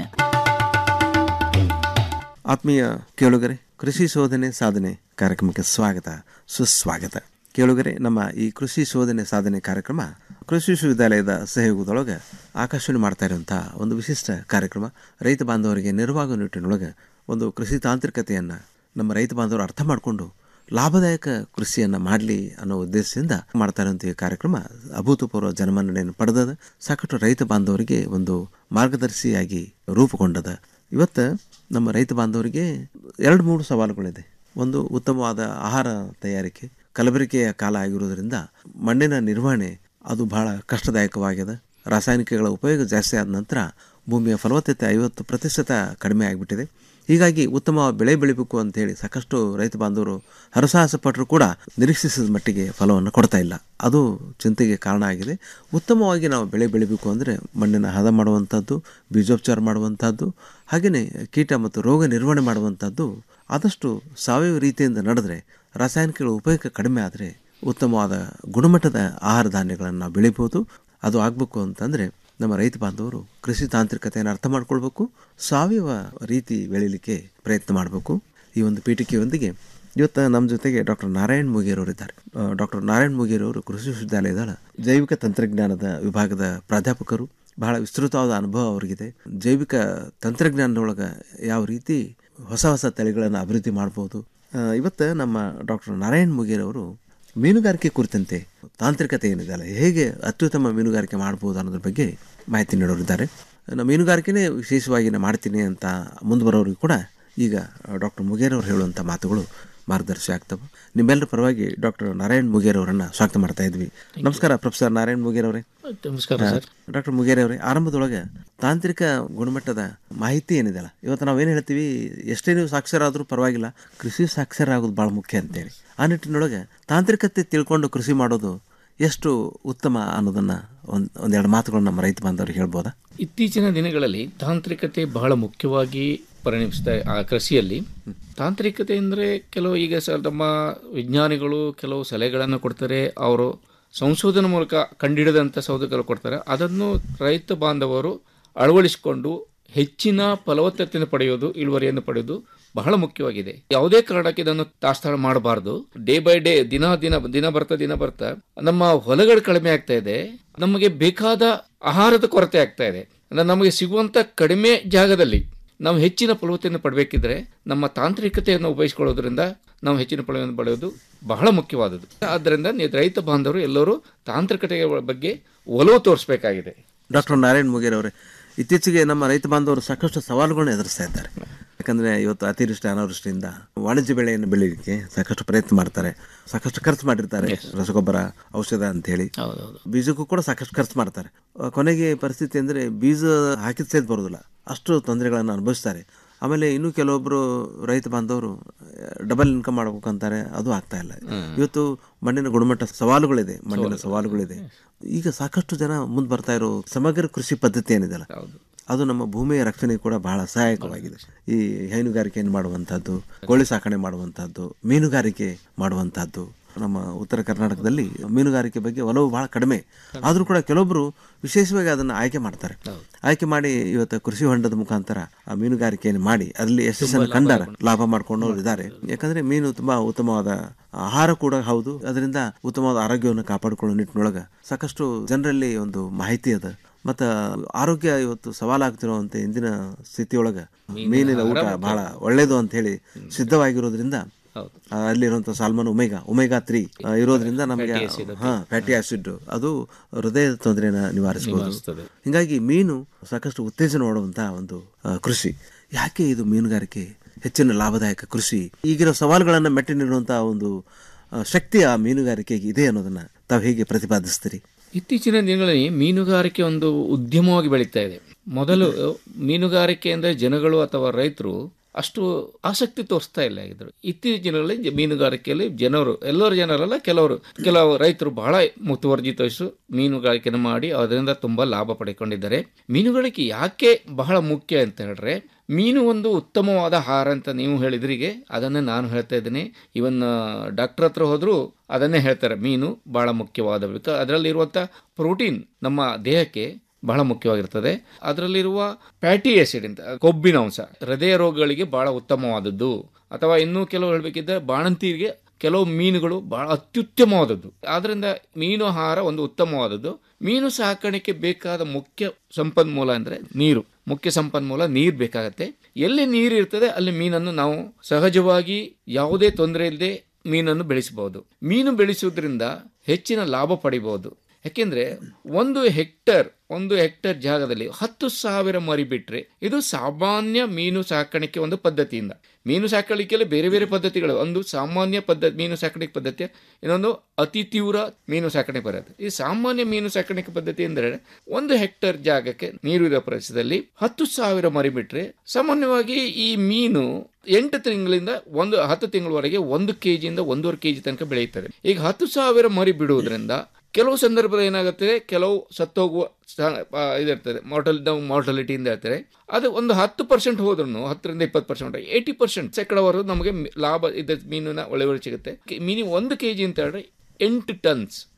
ಆತ್ಮೀಯ ಕೇಳುಗರೆ ಕೃಷಿ ಶೋಧನೆ ಸಾಧನೆ ಕಾರ್ಯಕ್ರಮಕ್ಕೆ ಸ್ವಾಗತ ಸುಸ್ವಾಗತ ಕೇಳುಗರೆ ನಮ್ಮ ಈ ಕೃಷಿ ಶೋಧನೆ ಸಾಧನೆ ಕಾರ್ಯಕ್ರಮ ಕೃಷಿ ವಿಶ್ವವಿದ್ಯಾಲಯದ ಸಹಯೋಗದೊಳಗೆ ಆಕಾಶವಾಣಿ ಮಾಡ್ತಾ ಇರುವಂತಹ ಒಂದು ವಿಶಿಷ್ಟ ಕಾರ್ಯಕ್ರಮ ರೈತ ಬಾಂಧವರಿಗೆ ನೆರವಾಗುವ ನಿಟ್ಟಿನೊಳಗೆ ಒಂದು ಕೃಷಿ ತಾಂತ್ರಿಕತೆಯನ್ನು ನಮ್ಮ ರೈತ ಬಾಂಧವರು ಅರ್ಥ ಮಾಡಿಕೊಂಡು ಲಾಭದಾಯಕ ಕೃಷಿಯನ್ನು ಮಾಡಲಿ ಅನ್ನೋ ಉದ್ದೇಶದಿಂದ ಮಾಡ್ತಾ ಇರುವಂಥ ಈ ಕಾರ್ಯಕ್ರಮ ಅಭೂತಪೂರ್ವ ಜನಮನ್ನಣೆಯನ್ನು ಪಡೆದದ ಸಾಕಷ್ಟು ರೈತ ಬಾಂಧವರಿಗೆ ಒಂದು ಮಾರ್ಗದರ್ಶಿಯಾಗಿ ರೂಪುಗೊಂಡದ ಇವತ್ತು ನಮ್ಮ ರೈತ ಬಾಂಧವರಿಗೆ ಎರಡು ಮೂರು ಸವಾಲುಗಳಿದೆ ಒಂದು ಉತ್ತಮವಾದ ಆಹಾರ ತಯಾರಿಕೆ ಕಲಬೆರಕೆಯ ಕಾಲ ಆಗಿರೋದ್ರಿಂದ ಮಣ್ಣಿನ ನಿರ್ವಹಣೆ ಅದು ಬಹಳ ಕಷ್ಟದಾಯಕವಾಗಿದೆ ರಾಸಾಯನಿಕಗಳ ಉಪಯೋಗ ಜಾಸ್ತಿ ಆದ ನಂತರ ಭೂಮಿಯ ಫಲವತ್ತತೆ ಐವತ್ತು ಪ್ರತಿಶತ ಕಡಿಮೆ ಆಗಿಬಿಟ್ಟಿದೆ ಹೀಗಾಗಿ ಉತ್ತಮ ಬೆಳೆ ಬೆಳಿಬೇಕು ಅಂತ ಹೇಳಿ ಸಾಕಷ್ಟು ರೈತ ಬಾಂಧವರು ಹರಸಾಹಸ ಪಟ್ಟರು ಕೂಡ ನಿರೀಕ್ಷಿಸಿದ ಮಟ್ಟಿಗೆ ಫಲವನ್ನು ಕೊಡ್ತಾ ಇಲ್ಲ ಅದು ಚಿಂತೆಗೆ ಕಾರಣ ಆಗಿದೆ ಉತ್ತಮವಾಗಿ ನಾವು ಬೆಳೆ ಬೆಳಿಬೇಕು ಅಂದರೆ ಮಣ್ಣಿನ ಹದ ಮಾಡುವಂಥದ್ದು ಬೀಜೋಪಚಾರ ಮಾಡುವಂಥದ್ದು ಹಾಗೆಯೇ ಕೀಟ ಮತ್ತು ರೋಗ ನಿರ್ವಹಣೆ ಮಾಡುವಂಥದ್ದು ಆದಷ್ಟು ಸಾವಯವ ರೀತಿಯಿಂದ ನಡೆದ್ರೆ ರಾಸಾಯನಿಕಗಳ ಉಪಯೋಗ ಕಡಿಮೆ ಆದರೆ ಉತ್ತಮವಾದ ಗುಣಮಟ್ಟದ ಆಹಾರ ಧಾನ್ಯಗಳನ್ನು ನಾವು ಬೆಳಿಬೋದು ಅದು ಆಗಬೇಕು ಅಂತಂದರೆ ನಮ್ಮ ರೈತ ಬಾಂಧವರು ಕೃಷಿ ತಾಂತ್ರಿಕತೆಯನ್ನು ಅರ್ಥ ಮಾಡ್ಕೊಳ್ಬೇಕು ಸಾವಯವ ರೀತಿ ಬೆಳೀಲಿಕ್ಕೆ ಪ್ರಯತ್ನ ಮಾಡಬೇಕು ಈ ಒಂದು ಪೀಠಿಕೆಯೊಂದಿಗೆ ಇವತ್ತು ನಮ್ಮ ಜೊತೆಗೆ ಡಾಕ್ಟರ್ ನಾರಾಯಣ್ ಮುಗೇರವರಿದ್ದಾರೆ ಡಾಕ್ಟರ್ ನಾರಾಯಣ್ ಮುಗೇರವರು ಕೃಷಿ ವಿಶ್ವವಿದ್ಯಾಲಯದ ಜೈವಿಕ ತಂತ್ರಜ್ಞಾನದ ವಿಭಾಗದ ಪ್ರಾಧ್ಯಾಪಕರು ಬಹಳ ವಿಸ್ತೃತವಾದ ಅನುಭವ ಅವರಿಗಿದೆ ಜೈವಿಕ ತಂತ್ರಜ್ಞಾನದೊಳಗೆ ಯಾವ ರೀತಿ ಹೊಸ ಹೊಸ ತಳಿಗಳನ್ನು ಅಭಿವೃದ್ಧಿ ಮಾಡ್ಬೋದು ಇವತ್ತು ನಮ್ಮ ಡಾಕ್ಟರ್ ನಾರಾಯಣ್ ಮುಗೇರ್ ಅವರು ಮೀನುಗಾರಿಕೆ ಕುರಿತಂತೆ ತಾಂತ್ರಿಕತೆ ಏನಿದೆ ಅಲ್ಲ ಹೇಗೆ ಅತ್ಯುತ್ತಮ ಮೀನುಗಾರಿಕೆ ಮಾಡ್ಬೋದು ಅನ್ನೋದ್ರ ಬಗ್ಗೆ ಮಾಹಿತಿ ನೀಡೋರಿದ್ದಾರೆ ನಾನು ಮೀನುಗಾರಿಕೆನೇ ವಿಶೇಷವಾಗಿ ನಾನು ಮಾಡ್ತೀನಿ ಅಂತ ಮುಂದೆ ಬರೋರಿಗೆ ಕೂಡ ಈಗ ಡಾಕ್ಟರ್ ಮುಗೇರ್ ಅವರು ಹೇಳುವಂಥ ಮಾತುಗಳು ಮಾರ್ಗದರ್ಶಿ ಆಗ್ತವೆ ನಿಮ್ಮೆಲ್ಲರ ಪರವಾಗಿ ಡಾಕ್ಟರ್ ನಾರಾಯಣ್ ಮುಗೇರ್ ಅವರನ್ನ ಸ್ವಾಗತ ಮಾಡ್ತಾ ಇದ್ವಿ ನಮಸ್ಕಾರ ಪ್ರೊಫೆಸರ್ ನಾರಾಯಣ್ ಮುಗೇರ್ ಅವರೇ ನಮಸ್ಕಾರ ಸರ್. ಡಾಕ್ಟರ್ ಮುಗೇರ್ ಅವರೇ ಆರಂಭದೊಳಗೆ ತಾಂತ್ರಿಕ ಗುಣಮಟ್ಟದ ಮಾಹಿತಿ ಏನಿದೆಲ್ಲ ಇವತ್ತು ನಾವೇನು ಹೇಳ್ತೀವಿ ಎಷ್ಟೇ ನೀವು ಸಾಕ್ಷರ ಆದರೂ ಪರವಾಗಿಲ್ಲ ಕೃಷಿ ಸಾಕ್ಷರ ಆಗೋದು ಭಾಳ ಮುಖ್ಯ ಅಂತೇಳಿ ಆ ನಿಟ್ಟಿನೊಳಗೆ ತಾಂತ್ರಿಕತೆ ತಿಳ್ಕೊಂಡು ಕೃಷಿ ಮಾಡೋದು ಎಷ್ಟು ಉತ್ತಮ ಅನ್ನೋದನ್ನ ಒಂದು ಒಂದೆರಡು ಮಾತುಗಳನ್ನ ನಮ್ಮ ರೈತ ಬಾಂಧವ್ರಿಗೆ ಹೇಳ್ಬೋದಾ ಇತ್ತೀಚಿನ ದಿನಗಳಲ್ಲಿ ತಾಂತ್ರಿಕತೆ ಬಹಳ ಮುಖ್ಯವಾಗಿ ಪರಿಣಮಿಸ್ತಾ ಆ ಕೃಷಿಯಲ್ಲಿ ತಾಂತ್ರಿಕತೆ ಅಂದರೆ ಕೆಲವು ಈಗ ಸ ನಮ್ಮ ವಿಜ್ಞಾನಿಗಳು ಕೆಲವು ಸಲಹೆಗಳನ್ನು ಕೊಡ್ತಾರೆ ಅವರು ಸಂಶೋಧನೆ ಮೂಲಕ ಕಂಡಿಡಿದಂಥ ಸೌದೆಗಳು ಕೊಡ್ತಾರೆ ಅದನ್ನು ರೈತ ಬಾಂಧವರು ಅಳವಡಿಸಿಕೊಂಡು ಹೆಚ್ಚಿನ ಫಲವತ್ತತೆಯನ್ನು ಪಡೆಯೋದು ಇಳುವರಿಯನ್ನು ಪಡೆಯೋದು ಬಹಳ ಮುಖ್ಯವಾಗಿದೆ ಯಾವುದೇ ಕಾರಣಕ್ಕೆ ಇದನ್ನು ತಾತ್ಸಾರ ಮಾಡಬಾರ್ದು ಡೇ ಬೈ ಡೇ ದಿನ ದಿನ ದಿನ ಬರ್ತಾ ದಿನ ಬರ್ತಾ ನಮ್ಮ ಹೊಲಗಳು ಕಡಿಮೆ ಆಗ್ತಾ ಇದೆ ನಮಗೆ ಬೇಕಾದ ಆಹಾರದ ಕೊರತೆ ಆಗ್ತಾ ಇದೆ ಅಂದ್ರೆ ನಮಗೆ ಸಿಗುವಂತ ಕಡಿಮೆ ಜಾಗದಲ್ಲಿ ನಾವು ಹೆಚ್ಚಿನ ಫಲವತ್ತತೆಯನ್ನು ಪಡಬೇಕಿದ್ರೆ ನಮ್ಮ ತಾಂತ್ರಿಕತೆಯನ್ನು ಉಪಯೋಗಿಸಿಕೊಳ್ಳೋದ್ರಿಂದ ನಾವು ಹೆಚ್ಚಿನ ಫಲವನ್ನು ಪಡೆಯೋದು ಬಹಳ ಮುಖ್ಯವಾದದ್ದು ಆದ್ದರಿಂದ ನೀವು ರೈತ ಬಾಂಧವರು ಎಲ್ಲರೂ ತಾಂತ್ರಿಕತೆಯ ಬಗ್ಗೆ ಒಲವು ತೋರಿಸಬೇಕಾಗಿದೆ ಡಾಕ್ಟರ್ ನಾರಾಯಣ್ ಮುಗೇರ್ ಅವರೇ ಇತ್ತೀಚೆಗೆ ನಮ್ಮ ರೈತ ಬಾಂಧವರು ಸಾಕಷ್ಟು ಸವಾಲುಗಳನ್ನ ಎದುರಿಸ್ತಾ ಇದ್ದಾರೆ ಯಾಕಂದ್ರೆ ಇವತ್ತು ಅತಿವೃಷ್ಟಿ ಅನಾವೃಷ್ಟಿಯಿಂದ ವಾಣಿಜ್ಯ ಬೆಳೆಯನ್ನು ಬೆಳೀಲಿಕ್ಕೆ ಸಾಕಷ್ಟು ಪ್ರಯತ್ನ ಮಾಡ್ತಾರೆ ಸಾಕಷ್ಟು ಖರ್ಚು ಮಾಡಿರ್ತಾರೆ ರಸಗೊಬ್ಬರ ಔಷಧ ಅಂತ ಹೇಳಿ ಬೀಜಕ್ಕೂ ಕೂಡ ಸಾಕಷ್ಟು ಖರ್ಚು ಮಾಡ್ತಾರೆ ಆ, ಕೊನೆಗೆ ಪರಿಸ್ಥಿತಿ ಅಂದ್ರೆ ಬೀಜ ಹಾಕಿದ ಸಹಿತ ಬರೋದಿಲ್ಲ ಅಷ್ಟು ತೊಂದರೆಗಳನ್ನು ಅನುಭವಿಸ್ತಾರೆ ಆಮೇಲೆ ಇನ್ನು ಕೆಲವೊಬ್ರು ರೈತ ಬಾಂಧವರು ಡಬಲ್ ಇನ್ಕಮ್ ಮಾಡ್ಬೇಕು ಅಂತಾರೆ ಅದು ಆಗ್ತಾ ಇಲ್ಲ ಇವತ್ತು ಮಣ್ಣಿನ ಗುಣಮಟ್ಟ ಸವಾಲುಗಳಿದೆ ಮಣ್ಣಿನ ಸವಾಲುಗಳಿದೆ ಈಗ ಸಾಕಷ್ಟು ಜನ ಮುಂದೆ ಬರ್ತಾ ಇರೋ ಸಮಗ್ರ ಕೃಷಿ ಪದ್ಧತಿ ಏನಿದೆಲ್ಲ ಅದು ನಮ್ಮ ಭೂಮಿಯ ರಕ್ಷಣೆಗೆ ಕೂಡ ಬಹಳ ಸಹಾಯಕವಾಗಿದೆ ಈ ಹೈನುಗಾರಿಕೆಯನ್ನು ಮಾಡುವಂತಹದ್ದು ಕೋಳಿ ಸಾಕಣೆ ಮಾಡುವಂತಹದ್ದು ಮೀನುಗಾರಿಕೆ ಮಾಡುವಂತಹದ್ದು ನಮ್ಮ ಉತ್ತರ ಕರ್ನಾಟಕದಲ್ಲಿ ಮೀನುಗಾರಿಕೆ ಬಗ್ಗೆ ಒಲವು ಬಹಳ ಕಡಿಮೆ ಆದರೂ ಕೂಡ ಕೆಲವೊಬ್ರು ವಿಶೇಷವಾಗಿ ಅದನ್ನು ಆಯ್ಕೆ ಮಾಡ್ತಾರೆ ಆಯ್ಕೆ ಮಾಡಿ ಇವತ್ತು ಕೃಷಿ ಹೊಂಡದ ಮುಖಾಂತರ ಆ ಮೀನುಗಾರಿಕೆಯನ್ನು ಮಾಡಿ ಅದರಲ್ಲಿ ಯಶಸ್ಸನ್ನು ಕಂಡಾರ ಲಾಭ ಮಾಡ್ಕೊಂಡವ್ರು ಇದ್ದಾರೆ ಯಾಕಂದ್ರೆ ಮೀನು ತುಂಬಾ ಉತ್ತಮವಾದ ಆಹಾರ ಕೂಡ ಹೌದು ಅದರಿಂದ ಉತ್ತಮವಾದ ಆರೋಗ್ಯವನ್ನು ಕಾಪಾಡಿಕೊಳ್ಳೋ ನಿಟ್ಟಿನೊಳಗೆ ಸಾಕಷ್ಟು ಜನರಲ್ಲಿ ಒಂದು ಮಾಹಿತಿ ಅದ ಮತ್ತ ಆರೋಗ್ಯ ಇವತ್ತು ಸವಾಲಾಗ್ತಿರುವಂತ ಇಂದಿನ ಸ್ಥಿತಿಯೊಳಗ ಮೀನಿನ ಊಟ ಬಹಳ ಒಳ್ಳೇದು ಅಂತ ಹೇಳಿ ಸಿದ್ಧವಾಗಿರೋದ್ರಿಂದ ಆ, ಅಲ್ಲಿರುವಂತ ಸಾಲ್ಮನ್ ಒಮೆಗಾ ಒಮೆಗಾ ತ್ರೀ ಇರೋದ್ರಿಂದ ನಮಗೆ Fatty acid ಹಾ ಫ್ಯಾಟಿ ಆಸಿಡ್ ಅದು ಹೃದಯದ ತೊಂದರೆನ ನಿವಾರಿಸಬಹುದು ನಿವಾರಿಸ್ತದೆ. ಹಿಂಗಾಗಿ ಮೀನು ಸಾಕಷ್ಟು ಉತ್ತೇಜನ ಮಾಡುವಂತಹ ಒಂದು ಆ, ಕೃಷಿ ಯಾಕೆ ಇದು ಮೀನುಗಾರಿಕೆ ಹೆಚ್ಚಿನ ಲಾಭದಾಯಕ ಕೃಷಿ ಈಗಿರೋ ಸವಾಲುಗಳನ್ನ ಮೆಟ್ಟಿ ನಿಲ್ಲುವಂತಹ ಒಂದು ಆ, ಶಕ್ತಿ ಆ ಮೀನುಗಾರಿಕೆಗೆ ಇದೆ ಅನ್ನೋದನ್ನ ತಾವು ಹೇಗೆ ಪ್ರತಿಪಾದಿಸ್ತೀರಿ ಇತ್ತೀಚಿನ ದಿನಗಳಲ್ಲಿ ಮೀನುಗಾರಿಕೆ ಒಂದು ಉದ್ಯಮವಾಗಿ ಬೆಳೀತಾ ಇದೆ ಮೊದಲು ಮೀನುಗಾರಿಕೆ ಅಂದರೆ ಜನಗಳು ಅಥವಾ ರೈತರು ಅಷ್ಟು ಆಸಕ್ತಿ ತೋರಿಸ್ತಾ ಇಲ್ಲ ಇದ್ರು ಇತ್ತೀಚಿನ ದಿನಗಳಲ್ಲಿ ಜ- ಮೀನುಗಾರಿಕೆಯಲ್ಲಿ ಜನರು ಎಲ್ಲರೂ ಜನರಲ್ಲ ಕೆಲವರು ಕೆಲವು ರೈತರು ಬಹಳ ಮುತುವರ್ಜಿ ತೋರಿಸು ಮೀನುಗಾರಿಕೆಯನ್ನು ಮಾಡಿ ಅದರಿಂದ ತುಂಬಾ ಲಾಭ ಪಡೆದುಕೊಂಡಿದ್ದಾರೆ ಮೀನುಗಾರಿಕೆ ಯಾಕೆ ಬಹಳ ಮುಖ್ಯ ಅಂತ ಹೇಳಿದ್ರೆ ಮೀನು ಒಂದು ಉತ್ತಮವಾದ ಆಹಾರ ಅಂತ ನೀವು ಹೇಳಿದ್ರಿಗೆ ಅದನ್ನೇ ನಾನು ಹೇಳ್ತಾ ಇದ್ದೀನಿ ಇವನ್ ಡಾಕ್ಟರ್ ಹತ್ರ ಹೋದ್ರು ಅದನ್ನೇ ಹೇಳ್ತಾರೆ ಮೀನು ಬಹಳ ಮುಖ್ಯವಾದ ಬಿಕ- ಅದರಲ್ಲಿರುವಂಥ ಪ್ರೋಟೀನ್ ನಮ್ಮ ದೇಹಕ್ಕೆ ಬಹಳ ಮುಖ್ಯವಾಗಿರ್ತದೆ ಅದರಲ್ಲಿರುವ ಫ್ಯಾಟಿ ಆಸಿಡ್ ಅಂತ ಕೊಬ್ಬಿನ ಅಂಶ ಹೃದಯ ರೋಗಗಳಿಗೆ ಬಹಳ ಉತ್ತಮವಾದದ್ದು ಅಥವಾ ಇನ್ನೂ ಕೆಲವು ಹೇಳಬೇಕಿದ್ದರೆ ಬಾಣಂತಿಯರಿಗೆ ಕೆಲವು ಮೀನುಗಳು ಬಹಳ ಅತ್ಯುತ್ತಮವಾದದ್ದು ಆದ್ರಿಂದ ಮೀನು ಆಹಾರ ಒಂದು ಉತ್ತಮವಾದದ್ದು ಮೀನು ಸಾಕಾಣಿಕೆ ಬೇಕಾದ ಮುಖ್ಯ ಸಂಪನ್ಮೂಲ ಅಂದ್ರೆ ನೀರು ಮುಖ್ಯ ಸಂಪನ್ಮೂಲ ನೀರು ಬೇಕಾಗತ್ತೆ ಎಲ್ಲಿ ನೀರು ಇರ್ತದೆ ಅಲ್ಲಿ ಮೀನನ್ನು ನಾವು ಸಹಜವಾಗಿ ಯಾವುದೇ ತೊಂದರೆ ಇಲ್ಲದೆ ಮೀನನ್ನು ಬೆಳೆಸಬಹುದು ಮೀನು ಬೆಳೆಸುವುದರಿಂದ ಹೆಚ್ಚಿನ ಲಾಭ ಪಡಿಬಹುದು ಯಾಕೆಂದ್ರೆ ಒಂದು ಹೆಕ್ಟರ್ ಒಂದು ಹೆಕ್ಟರ್ ಜಾಗದಲ್ಲಿ ಹತ್ತು ಸಾವಿರ ಮರಿ ಬಿಟ್ರೆ ಇದು ಸಾಮಾನ್ಯ ಮೀನು ಸಾಕಾಣಿಕೆ ಒಂದು ಪದ್ಧತಿಯಿಂದ ಮೀನು ಸಾಕಾಣಿಕೆಯಲ್ಲಿ ಬೇರೆ ಬೇರೆ ಪದ್ಧತಿಗಳು ಒಂದು ಸಾಮಾನ್ಯ ಪದ್ಧತಿ ಮೀನು ಸಾಕಾಣಿಕೆ ಪದ್ಧತಿ ಇನ್ನೊಂದು ಅತಿ ತೀವ್ರ ಮೀನು ಸಾಕಾಣಿಕೆ ಪದ್ಧತಿ ಈ ಸಾಮಾನ್ಯ ಮೀನು ಸಾಕಾಣಿಕೆ ಪದ್ಧತಿ ಅಂದರೆ ಒಂದು ಹೆಕ್ಟರ್ ಜಾಗಕ್ಕೆ ನೀರು ಇರೋ ಪ್ರದೇಶದಲ್ಲಿ ಹತ್ತು ಸಾವಿರ ಮರಿ ಬಿಟ್ರೆ ಸಾಮಾನ್ಯವಾಗಿ ಈ ಮೀನು ಎಂಟು ತಿಂಗಳಿಂದ ಒಂದು ಹತ್ತು ತಿಂಗಳವರೆಗೆ ಒಂದು ಕೆಜಿಯಿಂದ ಒಂದೂವರೆ ಕೆಜಿ ತನಕ ಬೆಳೆಯುತ್ತದೆ ಈಗ ಹತ್ತು ಸಾವಿರ ಮರಿ ಬಿಡುವುದರಿಂದ ಕೆಲವು ಸಂದರ್ಭದಲ್ಲಿ ಏನಾಗುತ್ತೆ ಕೆಲವು ಸತ್ತೋಗುವ ಸ- ಆ, ಇದಿರ್ತದೆ ಮಾರ್ಟಲ್ ಮಾರ್ಟಾಲಿಟಿ ಅಂತ ಹೇಳ್ತಾರೆ ಅದು ಒಂದು ಹತ್ತು ಪರ್ಸೆಂಟ್ ಹೋದ್ರೂ ಹತ್ತರಿಂದ ಇಪ್ಪತ್ತು ಪರ್ಸೆಂಟ್ ಏಯ್ಟಿ ಪರ್ಸೆಂಟ್ ಶೇಕಡವರೆಗೂ ನಮಗೆ ಮಿ- ಲಾಭ ಇದ್ದ ಮೀನಿನ ಒಳ್ಳೆವರೆ ಸಿಗುತ್ತೆ ಕೆ- ಮೀನು ಒಂದು ಕೆ ಜಿ ಅಂತ ಹೇಳಿದ್ರೆ ಎಂಟು ಟನ್ಸ್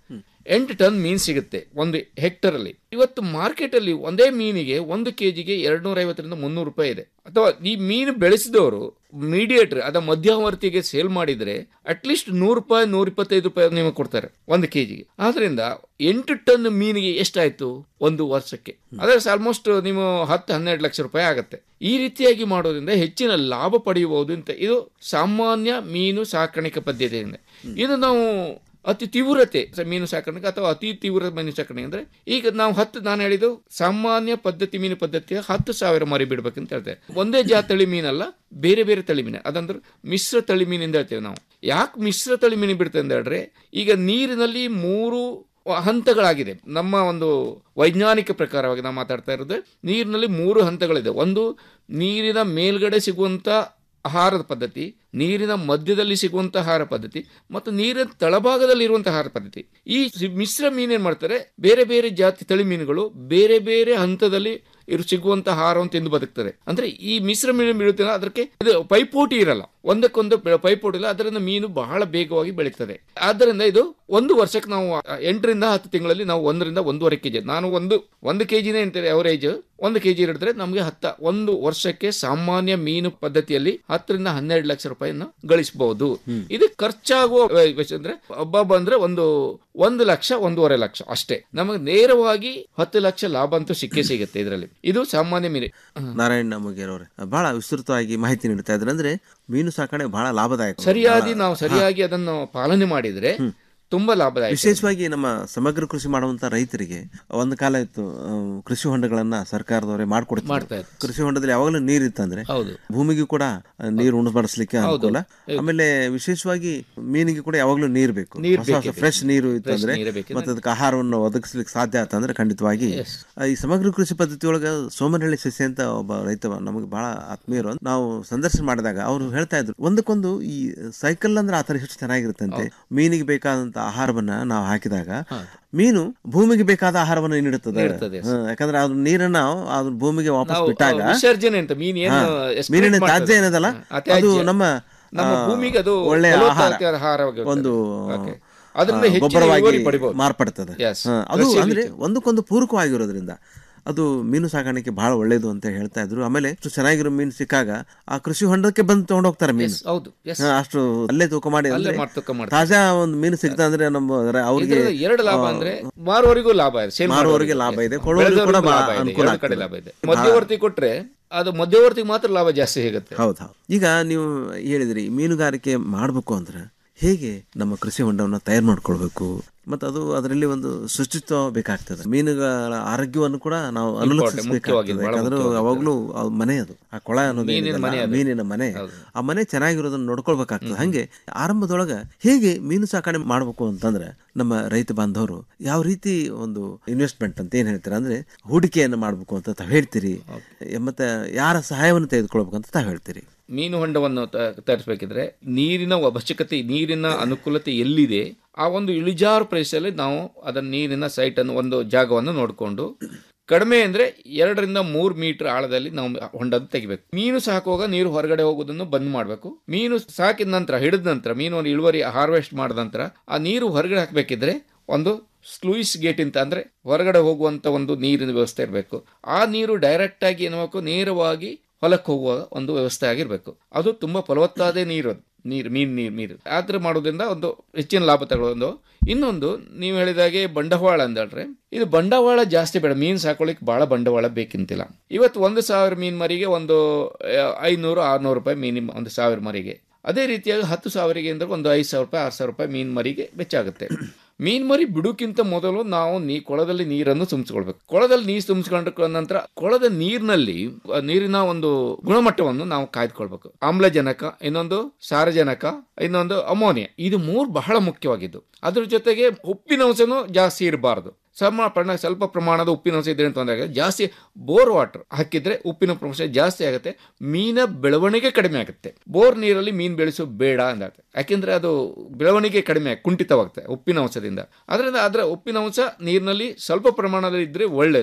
ಎಂಟು ಟನ್ ಮೀನು ಸಿಗುತ್ತೆ ಒಂದು ಹೆಕ್ಟರ್ ಅಲ್ಲಿ ಇವತ್ತು ಮಾರ್ಕೆಟ್ ಅಲ್ಲಿ ಒಂದೇ ಮೀನಿಗೆ ಒಂದು ಕೆಜಿಗೆ ಎರಡ್ ನೂರ ಐವತ್ತರಿಂದ ಮುನ್ನೂರು ರೂಪಾಯಿ ಇದೆ ಅಥವಾ ಈ ಮೀನು ಬೆಳೆಸಿದವರು ಮೀಡಿಯೇಟರ್ ಅದ ಮಧ್ಯವರ್ತಿಗೆ ಸೇಲ್ ಮಾಡಿದ್ರೆ ಅಟ್ಲೀಸ್ಟ್ ನೂರು ರೂಪಾಯಿ ನೂರ ಇಪ್ಪತ್ತೈದು ರೂಪಾಯಿ ನಿಮಗೆ ಕೊಡ್ತಾರೆ ಒಂದು ಕೆಜಿಗೆ ಆದ್ರಿಂದ ಎಂಟು ಟನ್ ಮೀನಿಗೆ ಎಷ್ಟಾಯ್ತು ಒಂದು ವರ್ಷಕ್ಕೆ ಅದ್ರ ಆಲ್ಮೋಸ್ಟ್ ನೀವು ಹತ್ತು ಹನ್ನೆರಡು ಲಕ್ಷ ರೂಪಾಯಿ ಆಗುತ್ತೆ ಈ ರೀತಿಯಾಗಿ ಮಾಡೋದ್ರಿಂದ ಹೆಚ್ಚಿನ ಲಾಭ ಪಡೆಯಬಹುದು ಅಂತ ಇದು ಸಾಮಾನ್ಯ ಮೀನು ಸಾಕಾಣಿಕೆ ಪದ್ಧತಿಯಿಂದ ಇದು ನಾವು ಅತಿ ತೀವ್ರತೆ ಸ- ಮೀನು ಸಾಕಾಣಿಕೆ ಅಥವಾ ಅತಿ ತೀವ್ರ ಮೀನು ಸಾಕಾಣಿಕೆ ಅಂದ್ರೆ ಈಗ ನಾವು ಹತ್ತು ನಾನು ಹೇಳಿದ್ದು ಸಾಮಾನ್ಯ ಪದ್ಧತಿ ಮೀನು ಪದ್ಧತಿಯ ಹತ್ತು ಸಾವಿರ ಮರಿ ಬಿಡ್ಬೇಕಂತ ಹೇಳ್ತೇವೆ ಒಂದೇ ಜಾತಿ ತಳಿ ಮೀನಲ್ಲ ಬೇರೆ ಬೇರೆ ತಳಿ ಮೀನು ಅದಂದ್ರೆ ಮಿಶ್ರ ತಳಿ ಮೀನಿಂದ ಹೇಳ್ತೇವೆ ನಾವು ಯಾಕೆ ಮಿಶ್ರ ತಳಿ ಮೀನು ಬಿಡ್ತೇವೆ ಅಂತ ಹೇಳಿದ್ರೆ ಈಗ ನೀರಿನಲ್ಲಿ ಮೂರು ಹಂತಗಳಾಗಿದೆ ನಮ್ಮ ಒಂದು ವೈಜ್ಞಾನಿಕ ಪ್ರಕಾರವಾಗಿ ನಾವು ಮಾತಾಡ್ತಾ ಇರೋದು ನೀರಿನಲ್ಲಿ ಮೂರು ಹಂತಗಳಿದೆ ಒಂದು ನೀರಿನ ಮೇಲ್ಗಡೆ ಸಿಗುವಂತ ಆಹಾರದ ಪದ್ಧತಿ ನೀರಿನ ಮಧ್ಯದಲ್ಲಿ ಸಿಗುವಂತಹ ಆಹಾರ ಪದ್ಧತಿ ಮತ್ತು ನೀರಿನ ತಳಭಾಗದಲ್ಲಿ ಇರುವಂತಹ ಆಹಾರ ಪದ್ಧತಿ ಈ ಸಿ- ಮಿಶ್ರ ಮೀನೇನ್ ಮಾಡ್ತಾರೆ ಬೇರೆ ಬೇರೆ ಜಾತಿ ತಳಿ ಮೀನುಗಳು ಬೇರೆ ಬೇರೆ ಹಂತದಲ್ಲಿ ಇರು ಸಿಗುವಂತಹ ಆಹಾರವನ್ನು ತಿಂದು ಬದುಕ್ತಾರೆ ಅಂದ್ರೆ ಈ ಮಿಶ್ರ ಮೀನು ಬೀಳುತ್ತಿಲ್ಲ ಅದಕ್ಕೆ ಇದು ಪೈಪೋಟಿ ಇರಲ್ಲ ಒಂದಕ್ಕೊಂದು ಬೆ- ಪೈಪೋಟಿ ಇಲ್ಲ ಅದರಿಂದ ಮೀನು ಬಹಳ ಬೇಗವಾಗಿ ಬೆಳೀತದೆ ಆದ್ದರಿಂದ ಇದು ಒಂದು ವರ್ಷಕ್ಕೆ ನಾವು ಆ, ಎಂಟರಿಂದ ಹತ್ತು ತಿಂಗಳಲ್ಲಿ ನಾವು ಒಂದರಿಂದ ಒಂದೂವರೆ ಕೆಜಿ ನಾನು ಒಂದು ಒಂದು ಕೆಜಿನೇ ಅಂತೇಳಿ ಅವರೇಜ್ ಒಂದು ಕೆಜಿ ಹಿಡಿದ್ರೆ ನಮಗೆ ಹತ್ತ ಒಂದು ವರ್ಷಕ್ಕೆ ಸಾಮಾನ್ಯ ಮೀನು ಪದ್ಧತಿಯಲ್ಲಿ ಹತ್ತರಿಂದ ಹನ್ನೆರಡು ಲಕ್ಷ ರೂಪಾಯಿನ ಗಳಿಸಬಹುದು ಇದು ಖರ್ಚಾಗುವ ವೆ- ವೆಚ್ಚ ಅಂದ್ರೆ ಒಬ್ಬೊಬ್ಬ ಅಂದ್ರೆ ಒಂದು ಒಂದು ಲಕ್ಷ ಒಂದೂವರೆ ಲಕ್ಷ ಅಷ್ಟೇ ನಮಗೆ ನೇರವಾಗಿ ಹತ್ತು ಲಕ್ಷ ಲಾಭ ಅಂತೂ ಸಿಕ್ಕೇ ಸಿಗುತ್ತೆ ಇದರಲ್ಲಿ ಇದು ಸಾಮಾನ್ಯ ಮೀನು ನಾರಾಯಣ ನಮಗೇರ್ ಅವರೇ ಬಹಳ ವಿಸ್ತೃತವಾಗಿ ಮಾಹಿತಿ ನೀಡ್ತಾ ಇದ್ದಾರೆ ಅಂದ್ರೆ ಮೀನು ಸಾಕಣೆ ಬಹಳ ಲಾಭದಾಯಕ ಸರಿಯಾಗಿ ನಾವು ಸರಿಯಾಗಿ ಅದನ್ನು ಪಾಲನೆ ಮಾಡಿದ್ರೆ ತುಂಬಾ ಲಾಭದಾಯಕ ವಿಶೇಷವಾಗಿ ನಮ್ಮ ಸಮಗ್ರ ಕೃಷಿ ಮಾಡುವಂತ ರೈತರಿಗೆ ಒಂದು ಕಾಲ ಇತ್ತು ಆ, ಕೃಷಿ ಹೊಂಡಗಳನ್ನ ಸರ್ಕಾರದವರೇ ಮಾಡ್ಕೊಡ್ತಾರೆ ಮಾಡ್ತಾ ಇದ್ರು. ಕೃಷಿ ಹೊಂಡದಲ್ಲಿ ಯಾವಾಗಲೂ ನೀರ್ ಇತ್ತಂದ್ರೆ ಹೌದು. ಭೂಮಿಗೂ ಕೂಡ ಆ, ನೀರು ಉಣಬಡಿಸ್ಲಿಕ್ಕೆ ಹೌದು. ಅನುಕೂಲ ಆಮೇಲೆ ವಿಶೇಷವಾಗಿ ಮೀನಿಗೆ ಕೂಡ ಯಾವಾಗಲೂ ನೀರ್ ಬೇಕು ನೀರ್ ಹೊಸ ಹೊಸ ಬೇಕೇ ಬೇಕು. ಫ್ರೆಶ್ ನೀರು Fresh ಇತ್ತಂದ್ರೆ ನೀರೇ ಬೇಕಿದೆ. ಮತ್ತೆ ಅದಕ್ಕೆ ಆಹಾರವನ್ನು ಒದಗಿಸ್ಲಿಕ್ಕೆ ಸಾಧ್ಯ ಆತಂದ್ರೆ ಖಂಡಿತವಾಗಿ ಆ, ಈ ಸಮಗ್ರ ಕೃಷಿ ಪದ್ಧತಿ ಒಳಗ ಸೋಮನಹಳ್ಳಿ ಸಸ್ಯ ಅಂತ ಒಬ್ಬ ರೈತ ನಮಗೆ ಬಹಳ ಆತ್ಮೀಯರು ನಾವು ಸಂದರ್ಶನ ಮಾಡಿದಾಗ ಅವರು ಹೇಳ್ತಾ ಇದ್ರು ಒಂದಕ್ಕೊಂದು ಈ ಸೈಕಲ್ ಅಂದ್ರೆ ಆತರ ಎಷ್ಟು ಚೆನ್ನಾಗಿರುತ್ತಂತೆ ಮೀನಿಗೆ ಬೇಕಾದಂತ ಆಹಾರವನ್ನ ನಾವು ಹಾಕಿದಾಗ ಮೀನು ಭೂಮಿಗೆ ಬೇಕಾದ ಆಹಾರವನ್ನು ನೀಡುತ್ತದೆ ನೀಡುತ್ತದೆ. ಹಾ, ಯಾಕಂದ್ರೆ ಅದು ನೀರನ್ನ ಅದು ಭೂಮಿಗೆ ವಾಪಸ್ ನಾವು ಬಿಟ್ಟಾಗ ವಿಸರ್ಜನೆ ಅಂತ ಮೀನು ಏನು ಹಾ, excrete ಮೀನಿನ ಮಾಡ್ತದೆ. ತ್ಯಾಜ್ಯ ಏನದಲ್ಲ ಆ ತ್ಯಾಜ್ಯ. ಅದು ನಮ್ಮ ನಮ್ಮ ಆ, ಭೂಮಿಗೆ ಅದು ಒಳ್ಳೆಯ ಫಲವತ್ತಾದ ಆಹಾರ ಆಹಾರವಾಗಿರ್ತದೆ. ಒಂದು Okay. ಅದರಿಂದ ಆ, ಹೆಚ್ಚಿನ ಗೊಬ್ಬರವಾಗಿ ಇಳುವರಿ ಪಡಿಬೋದು. ಮಾರ್ಪಡ್ತದೆ Yes. ಹಾ, ಅದು ಕೃಷಿಯಲ್ಲಿ ಅಂದ್ರೆ ಒಂದಕ್ಕೊಂದು ಪೂರಕವಾಗಿರೋದ್ರಿಂದ ಅದು ಮೀನು ಸಾಕಾಣಿಕೆ ಬಹಳ ಒಳ್ಳೇದು ಅಂತ ಹೇಳ್ತಾ ಇದ್ರು ಆಮೇಲೆ ಅಷ್ಟು ಚೆನ್ನಾಗಿರೋ ಮೀನು ಸಿಕ್ಕಾಗ ಆ ಕೃಷಿ ಹೊಂಡಕ್ಕೆ ಬಂದು ತಗೊಂಡು ಹೋಗ್ತಾರೆ ಮೀನು ಹೌದು yes. ಹಾ, ಅಷ್ಟು ಅಲ್ಲೇ ತೂಕ ಮಾಡಿ ಅಲ್ಲೇ ಅಂದ್ರೆ ಮಾಡ್- ತೂಕ ಮಾಡ್ತಾರೆ. ತಾಜಾ ಒಂದು ಮೀನು ಸಿಗ್ತಾ ಅಂದ್ರೆ ನಮ್ಮ ರ- ಅವ್ರಿಗೆ ಇದರಿಂದ ಎರಡು ಲಾಭ ಆ, ಅಂದ್ರೆ ಮಾರುವವರಿಗೂ ಲಾಭ ಇದೆ sale ಮಾರುವವರಿಗೆ ಮಾಡೋರಿಗೆ. ಲಾಭ ಇದೆ, Yes. ಕೊಳ್ಳುವವರಿಗೂ ಕೂಡ ಬೆಳೆದವರಿಗೂ ಬಹಳ ಲಾಭ ಇದೆ. ಅನುಕೂಲ ಎರಡು ಕಡೆ ಆಗ್ತದೆ. ಲಾಭ ಇದೆ ಮಧ್ಯವರ್ತಿ ಕೊಟ್ರೆ ಅದು ಮಧ್ಯವರ್ತಿಗೆ ಮಾತ್ರ ಲಾಭ ಜಾಸ್ತಿ ಸಿಗುತ್ತೆ ಹೌದು ಹೌದು ಈಗ ನೀವು ಹೇಳಿದ್ರಿ ಮೀನುಗಾರಿಕೆ ಮಾಡಬೇಕು ಅಂದ್ರೆ ಹೇಗೆ ನಮ್ಮ ಕೃಷಿ ಹೊಂಡವನ್ನು ತಯಾರು ಮಾಡ್ಕೊಳ್ಬೇಕು ಮತ್ತು ಅದು ಅದರಲ್ಲಿ ಒಂದು ಶುಚಿತ್ವ ಬೇಕಾಗ್ತದೆ ಮೀನುಗಳ ಆರೋಗ್ಯವನ್ನು ಕೂಡ ನಾವು ಮುಖ್ಯವಾಗಿ, ಅನುಲಕ್ಷಿಸಬೇಕಾಗ್ತದೆ ಬಹಳ ಯಾಕಂದ್ರೆ ಮುಖ್ಯವಾಗಿದೆ. ಯಾವಾಗಲೂ ಆ ಮನೆ ಅದು ಆ ಕೊಳ ಅನ್ನೋದು ಮೀನಿನ ಏನಿದೆಯಲ್ಲ, ಮನೆ ಅದು. ಮೀನಿನ ಮನೆ ಆ ಮನೆ ಚೆನ್ನಾಗಿರೋದನ್ನ ನೋಡ್ಕೊಳ್ಬೇಕಾಗ್ತದೆ ಹಂಗೆ ಆರಂಭದೊಳಗ ಹೇಗೆ ಮೀನು ಸಾಕಣೆ ಮಾಡ್ಬೇಕು ಅಂತಂದ್ರೆ ನಮ್ಮ ರೈತ ಬಾಂಧವರು ಯಾವ ರೀತಿ ಒಂದು ಇನ್ವೆಸ್ಟ್ಮೆಂಟ್ ಅಂತ ಏನ್ ಹೇಳ್ತಾರೆ ಅಂದ್ರೆ ಹೂಡಿಕೆಯನ್ನು ಮಾಡ್ಬೇಕು ಅಂತ ತಾವ್ ಹೇಳ್ತೀರಿ ಮತ್ತೆ ಯಾರ ಸಹಾಯವನ್ನು ತೆಗೆದುಕೊಳ್ಬೇಕು ಅಂತ ತಾವ್ ಹೇಳ್ತೀರಿ ಮೀನು ಹೊಂಡವನ್ನು ತ- ತಯಾರಿಸಬೇಕಿದ್ರೆ ನೀರಿನ ಅವಶ್ಯಕತೆ ನೀರಿನ ಅನುಕೂಲತೆ ಎಲ್ಲಿದೆ ಆ ಒಂದು ಇಳಿಜಾರು ಪ್ರದೇಶದಲ್ಲಿ ನಾವು ಅದನ್ನ ನೀರಿನ ಸೈಟ್ ಅನ್ನು ಒಂದು ಜಾಗವನ್ನು ನೋಡಿಕೊಂಡು ಕಡಿಮೆ ಅಂದ್ರೆ ಎರಡರಿಂದ ಮೂರು ಮೀಟರ್ ಆಳದಲ್ಲಿ ನಾವು ಹೊಂಡ ತೆಗಿಬೇಕು ಮೀನು ಸಾಕುವಾಗ ನೀರು ಹೊರಗಡೆ ಹೋಗೋದನ್ನು ಬಂದ್ ಮಾಡಬೇಕು ಮೀನು ಸಾಕಿದ ನಂತರ ಹಿಡಿದ ನಂತರ ಮೀನು ಒಂದು ಇಳುವರಿ ಹಾರ್ವೆಸ್ಟ್ ಮಾಡಿದ ನಂತರ ಆ ನೀರು ಹೊರಗಡೆ ಹಾಕಬೇಕಿದ್ರೆ ಒಂದು ಸ್ಲೂಯಿಸ್ ಗೇಟ್ ಅಂತ ಅಂದ್ರೆ ಹೊರಗಡೆ ಹೋಗುವಂತ ಒಂದು ನೀರಿನ ವ್ಯವಸ್ಥೆ ಇರಬೇಕು ಆ ನೀರು ಡೈರೆಕ್ಟ್ ಆಗಿ ಏನ್ಬೇಕು ನೇರವಾಗಿ ಹೊಲಕ್ಕೆ ಹೋಗುವ ಒಂದು ವ್ಯವಸ್ಥೆ ಆಗಿರ್ಬೇಕು ಅದು ತುಂಬಾ ಫಲವತ್ತಾದ ನೀರು ಅದು ನೀರು ಮೀನು ನೀರು ನೀರು ಆದ್ರೆ ಮಾಡೋದ್ರಿಂದ ಒಂದು ಹೆಚ್ಚಿನ ಲಾಭ ತಗೊಳ್ಳೋದು ಇನ್ನೊಂದು ನೀವು ಹೇಳಿದಾಗೆ ಬಂಡವಾಳ ಅಂತ ಹೇಳ್ರೆ ಇದು ಬಂಡವಾಳ ಜಾಸ್ತಿ ಬೇಡ ಮೀನು ಸಾಕೊಳ್ಳಿಕ್ಕೆ ಬಹಳ ಬಂಡವಾಳ ಬೇಕಿಂತಿಲ್ಲ ಇವತ್ತು ಒಂದು ಸಾವಿರ ಮೀನು ಮರಿಗೆ ಒಂದು ಆ, ಐನೂರು ಆರ್ನೂರು ರೂಪಾಯಿ ಮಿನಿಮಮ್ ಒಂದು ಸಾವಿರ ಮರಿಗೆ ಅದೇ ರೀತಿಯಾಗಿ ಹತ್ತು ಸಾವಿರಿಗೆ ಅಂದ್ರೆ ಒಂದು ಐದು ಸಾವಿರ ರೂಪಾಯಿ ಆರು ಸಾವಿರ ರೂಪಾಯಿ ಮೀನು ಮರಿಗೆ ವೆಚ್ಚ ಆಗುತ್ತೆ ಮೀನ್ ಮರಿ ಬಿಡುಕ್ಕಿಂತ ಮೊದಲು ನಾವು ನೀ ಕೊಳದಲ್ಲಿ ನೀರನ್ನು ತುಂಬಿಸ್ಕೊಳ್ಬೇಕು ಕೊಳದಲ್ಲಿ ನೀರು ತುಂಬಿಸ್ಕೊಂಡ ನಂತರ ಕೊಳದ ನೀರಿನಲ್ಲಿ ಆ ನೀರಿನ ಒಂದು ಗುಣಮಟ್ಟವನ್ನು ನಾವು ಕಾಯ್ದುಕೊಳ್ಬೇಕು ಆಮ್ಲಜನಕ ಇನ್ನೊಂದು ಸಾರಜನಕ ಇನ್ನೊಂದು ಅಮೋನಿಯಾ ಇದು ಮೂರು ಬಹಳ ಮುಖ್ಯವಾಗಿದ್ದು ಅದ್ರ ಜೊತೆಗೆ ಉಪ್ಪಿನಂಶನೂ ಜಾಸ್ತಿ ಇರಬಾರ್ದು ಸಮ ಪ್ರಮಾಣ ಸ್ವಲ್ಪ ಪ್ರಮಾಣದ ಉಪ್ಪಿನಂಶ ಇದ್ರೆ ಅಂತ ಅಂದಾಗ ಜಾಸ್ತಿ ಬೋರ್ ವಾಟರ್ ಹಾಕಿದ್ರೆ ಉಪ್ಪಿನ ಪ್ರಮಾಣ ಜಾಸ್ತಿ ಆಗುತ್ತೆ ಮೀನ ಬೆಳವಣಿಗೆ ಕಡಿಮೆ ಆಗುತ್ತೆ ಬೋರ್ ನೀರಲ್ಲಿ ಮೀನು ಬೆಳೆಸೋ ಬೇಡ ಅಂದಾಗುತ್ತೆ ಯಾಕೆಂದ್ರೆ ಅದು ಬೆಳವಣಿಗೆ ಕಡಿಮೆ ಕುಂಠಿತವಾಗುತ್ತೆ ಉಪ್ಪಿನ ಅಂಶದಿಂದ ಅದರಿಂದ ಅದರ ಉಪ್ಪಿನ ಅಂಶ ನೀರಿನಲ್ಲಿ ಸ್ವಲ್ಪ ಪ್ರಮಾಣದಲ್ಲಿ ಇದ್ರೆ ಒಳ್ಳೆಯದು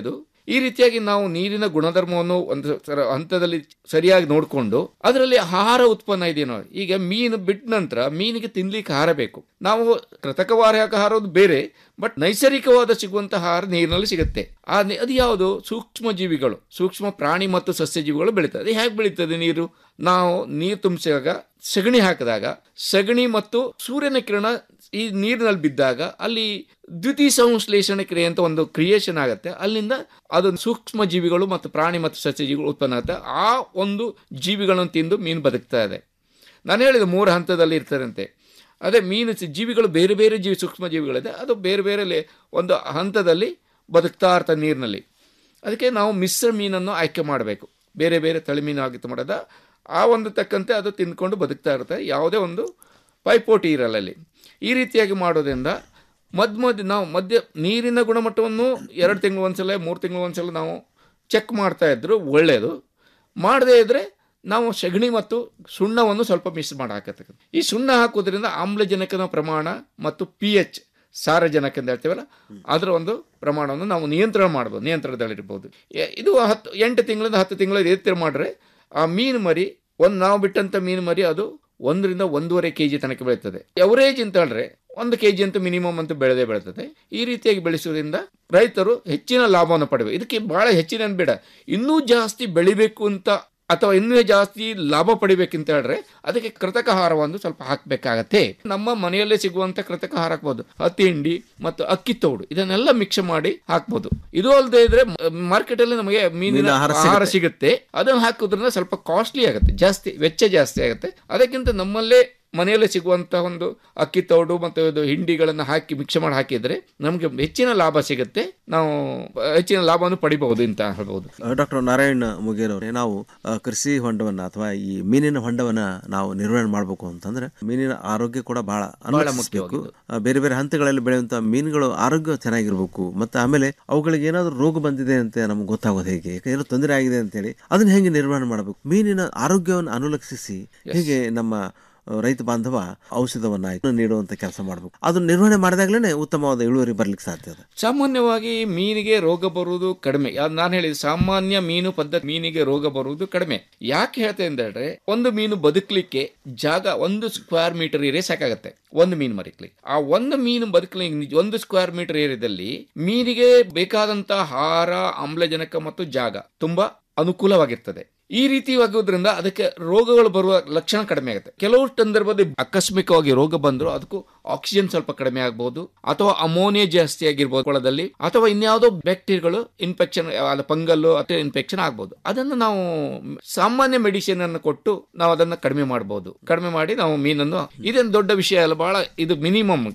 ಈ ರೀತಿಯಾಗಿ ನಾವು ನೀರಿನ ಗುಣಧರ್ಮವನ್ನು ಒಂದು ಸರ- ಹಂತದಲ್ಲಿ ಸರಿಯಾಗಿ ನೋಡಿಕೊಂಡು ಅದರಲ್ಲಿ ಆಹಾರ ಉತ್ಪನ್ನ ಇದೆಯೋ ಈಗ ಮೀನು ಬಿಟ್ಟ ನಂತರ ಮೀನಿಗೆ ತಿನ್ಲಿಕ್ಕೆ ಆಹಾರ ಬೇಕು ನಾವು ಕೃತಕವಾದ ಆಹಾರ ಬೇರೆ ಬಟ್ ನೈಸರ್ಗಿಕವಾದ ಸಿಗುವಂತಹ ಆಹಾರ ನೀರಿನಲ್ಲಿ ಸಿಗುತ್ತೆ ಆ ನಿ- ಅದು ಯಾವುದು ಸೂಕ್ಷ್ಮ ಜೀವಿಗಳು ಸೂಕ್ಷ್ಮ ಪ್ರಾಣಿ ಮತ್ತು ಸಸ್ಯ ಜೀವಿಗಳು ಬೆಳೀತದೆ ಅದು ಹೇಗೆ ಬೆಳೀತದೆ ನೀರು ನಾವು ನೀರು ತುಂಬಿಸಿದಾಗ ಸಗಣಿ ಹಾಕಿದಾಗ ಸಗಣಿ ಮತ್ತು ಸೂರ್ಯನ ಕಿರಣ ಈ ನೀರಿನಲ್ಲಿ ಬಿದ್ದಾಗ ಅಲ್ಲಿ ದ್ವಿತೀಯ ಸಂಶ್ಲೇಷಣೆ ಕ್ರಿಯೆ ಅಂತ ಒಂದು ಕ್ರಿಯೇಷನ್ ಆಗುತ್ತೆ ಅಲ್ಲಿಂದ ಅದು ಸೂಕ್ಷ್ಮ ಜೀವಿಗಳು ಮತ್ತು ಪ್ರಾಣಿ ಮತ್ತು ಸಸ್ಯ ಜೀವಿಗಳು ಉತ್ಪನ್ನ ಆಗುತ್ತೆ ಆ ಒಂದು ಜೀವಿಗಳನ್ನು ತಿಂದು ಮೀನು ಬದುಕ್ತಾ ಇದೆ ನಾನು ಹೇಳಿದ ಮೂರು ಹಂತದಲ್ಲಿ ಇರ್ತಾರಂತೆ ಅದೇ ಮೀನು ಸಿ- ಜೀವಿಗಳು ಬೇರೆ ಬೇರೆ ಜೀವಿ ಸೂಕ್ಷ್ಮ ಜೀವಿಗಳಿದೆ ಅದು ಬೇರೆ ಬೇರೆ ಲೇ- ಒಂದು ಹಂತದಲ್ಲಿ ಬದುಕ್ತಾ ಇರ್ತದೆ ನೀರಿನಲ್ಲಿ ಅದಕ್ಕೆ ನಾವು ಮಿಶ್ರ ಮೀನನ್ನು ಆಯ್ಕೆ ಮಾಡಬೇಕು ಬೇರೆ ಬೇರೆ ತಳಿ ಮೀನು ಆಗಿತ್ತು ಮಾಡೋದ ಆ ಒಂದು ತಕ್ಕಂತೆ ಅದು ತಿಂದ್ಕೊಂಡು ಬದುಕ್ತಾ ಇರುತ್ತೆ ಯಾವುದೇ ಒಂದು ಪೈಪೋಟಿ ಇರಲ್ಲ ಅಲ್ಲಿ ಈ ರೀತಿಯಾಗಿ ಮಾಡೋದ್ರಿಂದ ಮಧ್ಯ ಮಧ್ಯ ನಾವು ಮಧ್ಯ ನೀರಿನ ಗುಣಮಟ್ಟವನ್ನು ಎರಡು ತಿಂಗಳು ಒಂದ್ಸಲ ಮೂರು ತಿಂಗಳು ಒಂದ್ಸಲ ನಾವು ಚೆಕ್ ಮಾಡ್ತಾ ಇದ್ರು ಒಳ್ಳೆಯದು ಮಾಡದೇ ಇದ್ದರೆ ನಾವು ಸಗಣಿ ಮತ್ತು ಸುಣ್ಣವನ್ನು ಸ್ವಲ್ಪ ಮಿಕ್ಸ್ ಮಾಡಿ ಹಾಕತಕ್ಕಂಥ ಈ ಸುಣ್ಣ ಹಾಕೋದ್ರಿಂದ ಆಮ್ಲಜನಕದ ಪ್ರಮಾಣ ಮತ್ತು ಪಿ ಎಚ್ ಸಾರಜನಕ ಅಂತ ಹೇಳ್ತೀವಲ್ಲ ಅದರ ಒಂದು ಪ್ರಮಾಣವನ್ನು ನಾವು ನಿಯಂತ್ರಣ ಮಾಡ್ಬೋದು ನಿಯಂತ್ರಣದಲ್ಲಿರ್ಬೋದು ಎ- ಇದು ಹತ್ತು ಎಂಟು ತಿಂಗಳಿಂದ ಹತ್ತು ತಿಂಗಳ ಎತ್ತರ ಮಾಡಿದ್ರೆ ಆ ಮೀನು ಮರಿ ಒಂದು ನಾವು ಬಿಟ್ಟಂಥ ಮೀನು ಮರಿ ಅದು ಒಂದರಿಂದ ಒಂದೂವರೆ ಕೆ ಜಿ ತನಕ ಬೆಳೀತದೆ ಎವರೇಜ್ ಅಂತ ಹೇಳಿದ್ರೆ ಒಂದು ಕೆ ಜಿ ಅಂತೂ ಮಿನಿಮಮ್ ಅಂತೂ ಬೆಳೆದೇ ಬೆಳೀತದೆ ಈ ರೀತಿಯಾಗಿ ಬೆಳೆಸೋದ್ರಿಂದ ರೈತರು ಹೆಚ್ಚಿನ ಲಾಭವನ್ನು ಪಡಬೇಕು ಇದಕ್ಕೆ ಬಹಳ ಹೆಚ್ಚಿನ ಬೇಡ ಇನ್ನೂ ಜಾಸ್ತಿ ಬೆಳಿಬೇಕು ಅಂತ ಅಥವಾ ಇನ್ನೂ ಜಾಸ್ತಿ ಲಾಭ ಪಡಿಬೇಕಂತ ಹೇಳಿದ್ರೆ ಅದಕ್ಕೆ ಕೃತಕ ಆಹಾರವನ್ನು ಸ್ವಲ್ಪ ಹಾಕಬೇಕಾಗತ್ತೆ ನಮ್ಮ ಮನೆಯಲ್ಲೇ ಸಿಗುವಂತ ಕೃತಕ ಆಹಾರ ಹಾಕ್ಬೋದು ಹತ್ತಿ ಹಿಂಡಿ ಮತ್ತು ಅಕ್ಕಿ ತೌಡು ಇದನ್ನೆಲ್ಲ ಮಿಕ್ಸ್ ಮಾಡಿ ಹಾಕ್ಬೋದು ಇದು ಅಲ್ಲದೆ ಇದ್ರೆ ಮಾರ್ಕೆಟ್ ಅಲ್ಲಿ ನಮಗೆ ಮೀನಿನ ಮೀನಿನ ಆಹಾರ ಆಹಾರ ಸಿಗುತ್ತೆ. ಸಿಗುತ್ತೆ ಅದನ್ನು ಹಾಕೋದ್ರಿಂದ ಸ್ವಲ್ಪ ಕಾಸ್ಟ್ಲಿ ಆಗುತ್ತೆ ಜಾಸ್ತಿ ವೆಚ್ಚ ಜಾಸ್ತಿ ಆಗುತ್ತೆ ಅದಕ್ಕಿಂತ ನಮ್ಮಲ್ಲೇ ಮನೆಯಲ್ಲೇ ಸಿಗುವಂತಹ ಒಂದು ಅಕ್ಕಿ ತೌಡು ಮತ್ತು ಇದು ಹಿಂಡಿಗಳನ್ನು ಹಾಕಿ ಮಿಕ್ಸ್ ಮಾಡಿ ಹಾಕಿದ್ರೆ ನಮಗೆ ಹೆಚ್ಚಿನ ಲಾಭ ಸಿಗುತ್ತೆ ನಾವು ಹೆಚ್ಚಿನ ಲಾಭವನ್ನು ಪಡಿಬಹುದು ಅಂತ ಹೇಳ್ಬೋದು ಡಾಕ್ಟರ್ ನಾರಾಯಣ ಮುಗೇರ್ ಅವರೇ ನಾವು ಆ, ಕೃಷಿ ಹೊಂಡವನ್ನ ಅಥವಾ ಈ ಮೀನಿನ ಹೊಂಡವನ್ನ ನಾವು ನಿರ್ವಹಣೆ ಮಾಡಬೇಕು ಅಂತಂದ್ರೆ ಮೀನಿನ ಆರೋಗ್ಯ ಕೂಡ ಬಹಳ ಅನುಸರಿಸಬೇಕು ಬೇರೆ ಬೇರೆ ಹಂತಗಳಲ್ಲಿ ಬೆಳೆಯುವಂತ ಮೀನುಗಳು ಆರೋಗ್ಯ ಚೆನ್ನಾಗಿರ್ಬೇಕು ಮತ್ತೆ ಆಮೇಲೆ ಅವುಗಳಿಗೆ ಏನಾದ್ರು ರೋಗ ಬಂದಿದೆ ಅಂತ ನಮ್ಗೆ ಗೊತ್ತಾಗೋದು ಹೇಗೆ ಏನೋ ತೊಂದರೆ ಆಗಿದೆ ಅಂತ ಹೇಳಿ ಅದನ್ನ ಹೆಂಗೆ ನಿರ್ವಹಣೆ ಮಾಡಬೇಕು ಮೀನಿನ ಆರೋಗ್ಯವನ್ನು ಅನುಲಕ್ಷಿಸಿ ಹೇಗೆ ನಮ್ಮ ಆ, ರೈತ ಬಾಂಧವ ಔಷಧವನ್ನ ನೀಡುವಂತ ಕೆಲಸ ಮಾಡಬೇಕು ಅದನ್ನ ನಿರ್ವಹಣೆ ಮಾಡಿದಾಗ್ಲೇ ಉತ್ತಮವಾದ ಇಳುವರಿ ಬರ್ಲಿಕ್ಕೆ ಸಾಧ್ಯ ಇದೆ ಸಾಮಾನ್ಯವಾಗಿ ಮೀನಿಗೆ ರೋಗ ಬರುವುದು ಕಡಿಮೆ ನಾನು ಹೇಳಿದ ಸಾಮಾನ್ಯ ಮೀನು ಪದ್ಧತಿ ಮೀನಿಗೆ ರೋಗ ಬರುವುದು ಕಡಿಮೆ ಯಾಕೆ ಹೇಳ್ತೇನೆ ಅಂತ ಹೇಳಿದ್ರೆ ಒಂದು ಮೀನು ಬದುಕಲಿಕ್ಕೆ ಜಾಗ ಒಂದು ಸ್ಕ್ವೇರ್ ಮೀಟರ್ ಏರಿಯಾ ಸಾಕಾಗತ್ತೆ ಒಂದು ಮೀನು ಮರಿಕ್ಲಿಕ್ಕೆ ಆ ಒಂದು ಮೀನು ಬದುಕಲಿಕ್ಕೆ ನಿಜ- ಒಂದು ಸ್ಕ್ವೇರ್ ಮೀಟರ್ ಏರಿಯಾದಲ್ಲಿ ಮೀನಿಗೆ ಬೇಕಾದಂತ ಆಹಾರ ಆಮ್ಲಜನಕ ಮತ್ತು ಜಾಗ ತುಂಬಾ ಅನುಕೂಲವಾಗಿರ್ತದೆ ಈ ರೀತಿ ಆಗೋದ್ರಿಂದ ಅದಕ್ಕೆ ರೋಗಗಳು ಬರುವ ಲಕ್ಷಣ ಕಡಿಮೆ ಆಗುತ್ತೆ ಕೆಲವು ಸಂದರ್ಭದಲ್ಲಿ ಆಕಸ್ಮಿಕವಾಗಿ ರೋಗ ಬಂದ್ರು ಅದಕ್ಕೂ ಆಕ್ಸಿಜನ್ ಸ್ವಲ್ಪ ಕಡಿಮೆ ಆಗ್ಬಹುದು ಅಥವಾ ಅಮೋನಿಯಾ ಜಾಸ್ತಿ ಆಗಿರ್ಬೋದು ಕೊಳದಲ್ಲಿ ಅಥವಾ ಇನ್ಯಾವುದೋ ಬ್ಯಾಕ್ಟೀರಿಯಾಗಳು ಇನ್ಫೆಕ್ಷನ್ ಫಂಗಲ್ ಅಥವಾ ಇನ್ಫೆಕ್ಷನ್ ಆಗ್ಬೋದು ಅದನ್ನು ನಾವು ಸಾಮಾನ್ಯ ಮೆಡಿಸಿನ್ ಅನ್ನು ಕೊಟ್ಟು ನಾವು ಅದನ್ನ ಕಡಿಮೆ ಮಾಡಬಹುದು ಕಡಿಮೆ ಮಾಡಿ ನಾವು ಮೀನನ್ನು ಇದೇನು ದೊಡ್ಡ ವಿಷಯ ಅಲ್ಲ ಬಹಳ ಇದು ಮಿನಿಮಮ್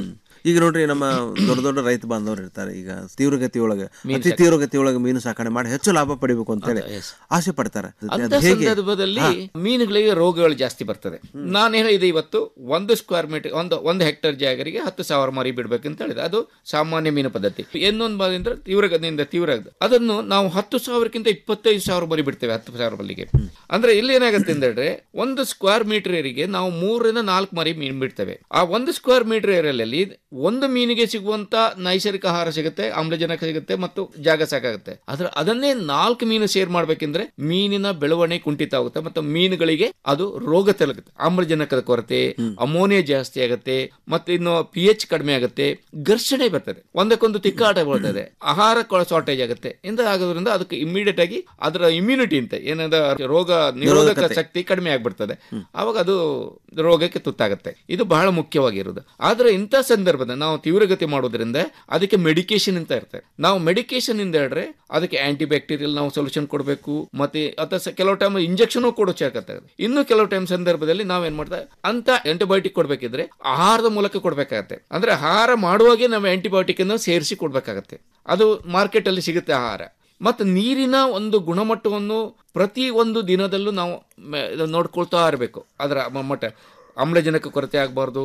ಈಗ ನೋಡ್ರಿ ನಮ್ಮ ದೊಡ್ಡ ದೊಡ್ಡ ರೈತ ಬಾಂಧವರು ಇರ್ತಾರೆ ಈಗ ತೀವ್ರಗತಿ ಒಳಗೆ ಮೀನು ಅತಿ ಸಾಕ- ತೀವ್ರಗತಿ ಒಳಗೆ ಮೀನು ಸಾಕಣೆ ಮಾಡಿ ಹೆಚ್ಚು ಲಾಭ ಪಡಿಬೇಕು ಅಂತ ಹೇಳಿ ಆಸೆ ಪಡ್ತಾರೆ ಅಂತ ಅದು ಹೇಗೆ ಸಂದರ್ಭದಲ್ಲಿ ಹಾ. ಮೀನುಗಳಿಗೆ ರೋಗಗಳು ಜಾಸ್ತಿ ಬರ್ತದೆ ನಾನು ಹೇಳಿದೆ ಇವತ್ತು ಒಂದು ಸ್ಕ್ವೇರ್ ಮೀಟರ್ ಒಂದು ಒಂದು ಹೆಕ್ಟೇರ್ ಜಾಗರಿಗೆ ಹತ್ತು ಸಾವಿರ ಮರಿ ಬಿಡ್ಬೇಕಂತ ಹೇಳಿದೆ ಅದು ಸಾಮಾನ್ಯ ಮೀನು ಪದ್ಧತಿ ಇನ್ನೊಂದು ಬಾದಿಂದ ತೀವ್ರಗತಿಯಿಂದ ತೀವ್ರ ಅದನ್ನು ನಾವು ಹತ್ತು ಸಾವಿರಕ್ಕಿಂತ ಇಪ್ಪತ್ತೈದು ಸಾವಿರ ಮರಿ ಬಿಡ್ತೇವೆ ಹತ್ತು ಸಾವಿರ ಮಲ್ಲಿಗೆ ಅಂದ್ರೆ ಇಲ್ಲಿ ಏನಾಗುತ್ತೆ ಅಂತ ಹೇಳಿದ್ರೆ ಒಂದು ಸ್ಕ್ವೇರ್ ಮೀಟರ್ ಏರಿಗೆ ನಾವು ಮೂರರಿಂದ ನಾಲ್ಕು ಮರಿ ಮೀನು ಬಿಡ್ತೇವೆ ಆ ಒಂದು ಸ್ಕ್ವೇರ್ ಮೀಟರ್ ಏರಿಯಲ್ಲಿ ಒಂದು ಮೀನಿಗೆ ಸಿಗುವಂತ ನೈಸರ್ಗಿಕ ಆಹಾರ ಸಿಗುತ್ತೆ ಆಮ್ಲಜನಕ ಸಿಗುತ್ತೆ ಮತ್ತು ಜಾಗ ಸಾಕಾಗುತ್ತೆ ಅದ್ರ ಅದನ್ನೇ ನಾಲ್ಕು ಮೀನು ಸೇರ್ ಮಾಡ್ಬೇಕೆಂದ್ರೆ ಮೀನಿನ ಬೆಳವಣಿಗೆ ಕುಂಠಿತ ಆಗುತ್ತೆ ಮತ್ತು ಮೀನುಗಳಿಗೆ ಅದು ರೋಗ ತಲುಗುತ್ತೆ ಆಮ್ಲಜನಕದ ಕೊರತೆ ಅಮೋನಿಯಾ ಜಾಸ್ತಿ ಆಗುತ್ತೆ ಮತ್ತೆ ಇನ್ನು ಪಿ ಎಚ್ ಕಡಿಮೆ ಆಗುತ್ತೆ ಘರ್ಷಣೆ ಬರ್ತದೆ ಒಂದಕ್ಕೊಂದು ತಿಕ್ಕಾಟ ಬರ್ತದೆ ಆಹಾರ ಶಾರ್ಟೇಜ್ ಆಗುತ್ತೆ ಇಂದ ಆಗೋದ್ರಿಂದ ಅದಕ್ಕೆ ಇಮಿಡಿಯೇಟ್ ಆಗಿ ಅದರ ಇಮ್ಯುನಿಟಿ ಅಂತ ಏನದ ರೋಗ ನಿರೋಧಕ ನಿರೋಧಕತೆ. ಶಕ್ತಿ ಕಡಿಮೆ ಆಗ್ಬಿಡ್ತದೆ ಅವಾಗ ಅದು ರೋಗಕ್ಕೆ ತುತ್ತಾಗುತ್ತೆ ಇದು ಬಹಳ ಮುಖ್ಯವಾಗಿರುವುದು ಆದ್ರೆ ಇಂಥ ಸಂದರ್ಭದ ನಾವು ತೀವ್ರಗತಿ ಮಾಡೋದ್ರಿಂದ ಅದಕ್ಕೆ ಮೆಡಿಕೇಶನ್ ಅಂತ ಇರ್ತದೆ ನಾವು ಮೆಡಿಕೇಶನ್ ಇಂದ ಹೇಳಿದ್ರೆ ಅದಕ್ಕೆ ಆಂಟಿ ಬ್ಯಾಕ್ಟೀರಿಯಲ್ ನಾವು ಸೊಲ್ಯೂಷನ್ ಕೊಡಬೇಕು ಮತ್ತೆ ಅಥವಾ ಸ- ಕೆಲವು ಟೈಮ್ ಇಂಜೆಕ್ಷನ್ ಕೊಡೋಚಾಗತ್ತೆ ಇನ್ನು ಕೆಲವು ಟೈಮ್ ಸಂದರ್ಭದಲ್ಲಿ ನಾವೇನ್ ಮಾಡ್ತೇವೆ ಅಂತ ಆಂಟಿಬಯೋಟಿಕ್ ಕೊಡ್ಬೇಕಿದ್ರೆ ಆಹಾರದ ಮೂಲಕ ಕೊಡ್ಬೇಕಾಗತ್ತೆ ಅಂದ್ರೆ ಆಹಾರ ಮಾಡುವಾಗೆ ನಾವು ಆಂಟಿಬಯೋಟಿಕ್ ಅನ್ನು ಸೇರಿಸಿ ಕೊಡ್ಬೇಕಾಗತ್ತೆ ಅದು ಮಾರ್ಕೆಟ್ ಅಲ್ಲಿ ಸಿಗುತ್ತೆ ಆಹಾರ ಮತ್ತು ನೀರಿನ ಒಂದು ಗುಣಮಟ್ಟವನ್ನು ಪ್ರತಿ ಒಂದು ದಿನದಲ್ಲೂ ನಾವು ಮ- ಇದನ್ನ ನೋಡ್ಕೊಳ್ತಾ ಇರಬೇಕು ಅದರ ಮ- ಮಟ್ಟ ಆಮ್ಲಜನಕ ಕೊರತೆ ಆಗಬಾರ್ದು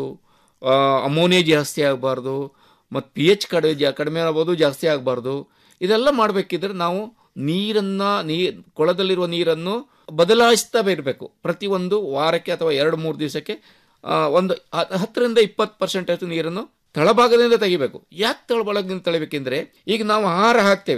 ಅಮೋನಿಯಾ ಜಾಸ್ತಿ ಆಗಬಾರ್ದು ಮತ್ತು ಪಿ ಎಚ್ ಕಡಿಮೆ ಜಾ ಕಡಿಮೆ ಆಗ್ಬೋದು ಜಾಸ್ತಿ ಆಗಬಾರ್ದು ಇದೆಲ್ಲ ಮಾಡಬೇಕಿದ್ರೆ ನಾವು ನೀರನ್ನು ನೀ ಕೊಳದಲ್ಲಿರುವ ನೀರನ್ನು ಬದಲಾಯಿಸ್ತಾ ಇರಬೇಕು ಪ್ರತಿ ಒಂದು ವಾರಕ್ಕೆ ಅಥವಾ ಎರಡು ಮೂರು ದಿವಸಕ್ಕೆ ಆ, ಒಂದು ಹ- ಹತ್ತರಿಂದ ಇಪ್ಪತ್ತು ಪರ್ಸೆಂಟ್ ಅಷ್ಟು ನೀರನ್ನು ತಳಭಾಗದಿಂದ ತೆಗಿಬೇಕು ಯಾಕೆ ತಳಭಾಗದಿಂದ ತೆಗಿಬೇಕೆಂದ್ರೆ ಈಗ ನಾವು ಆಹಾರ ಹಾಕ್ತೇವೆ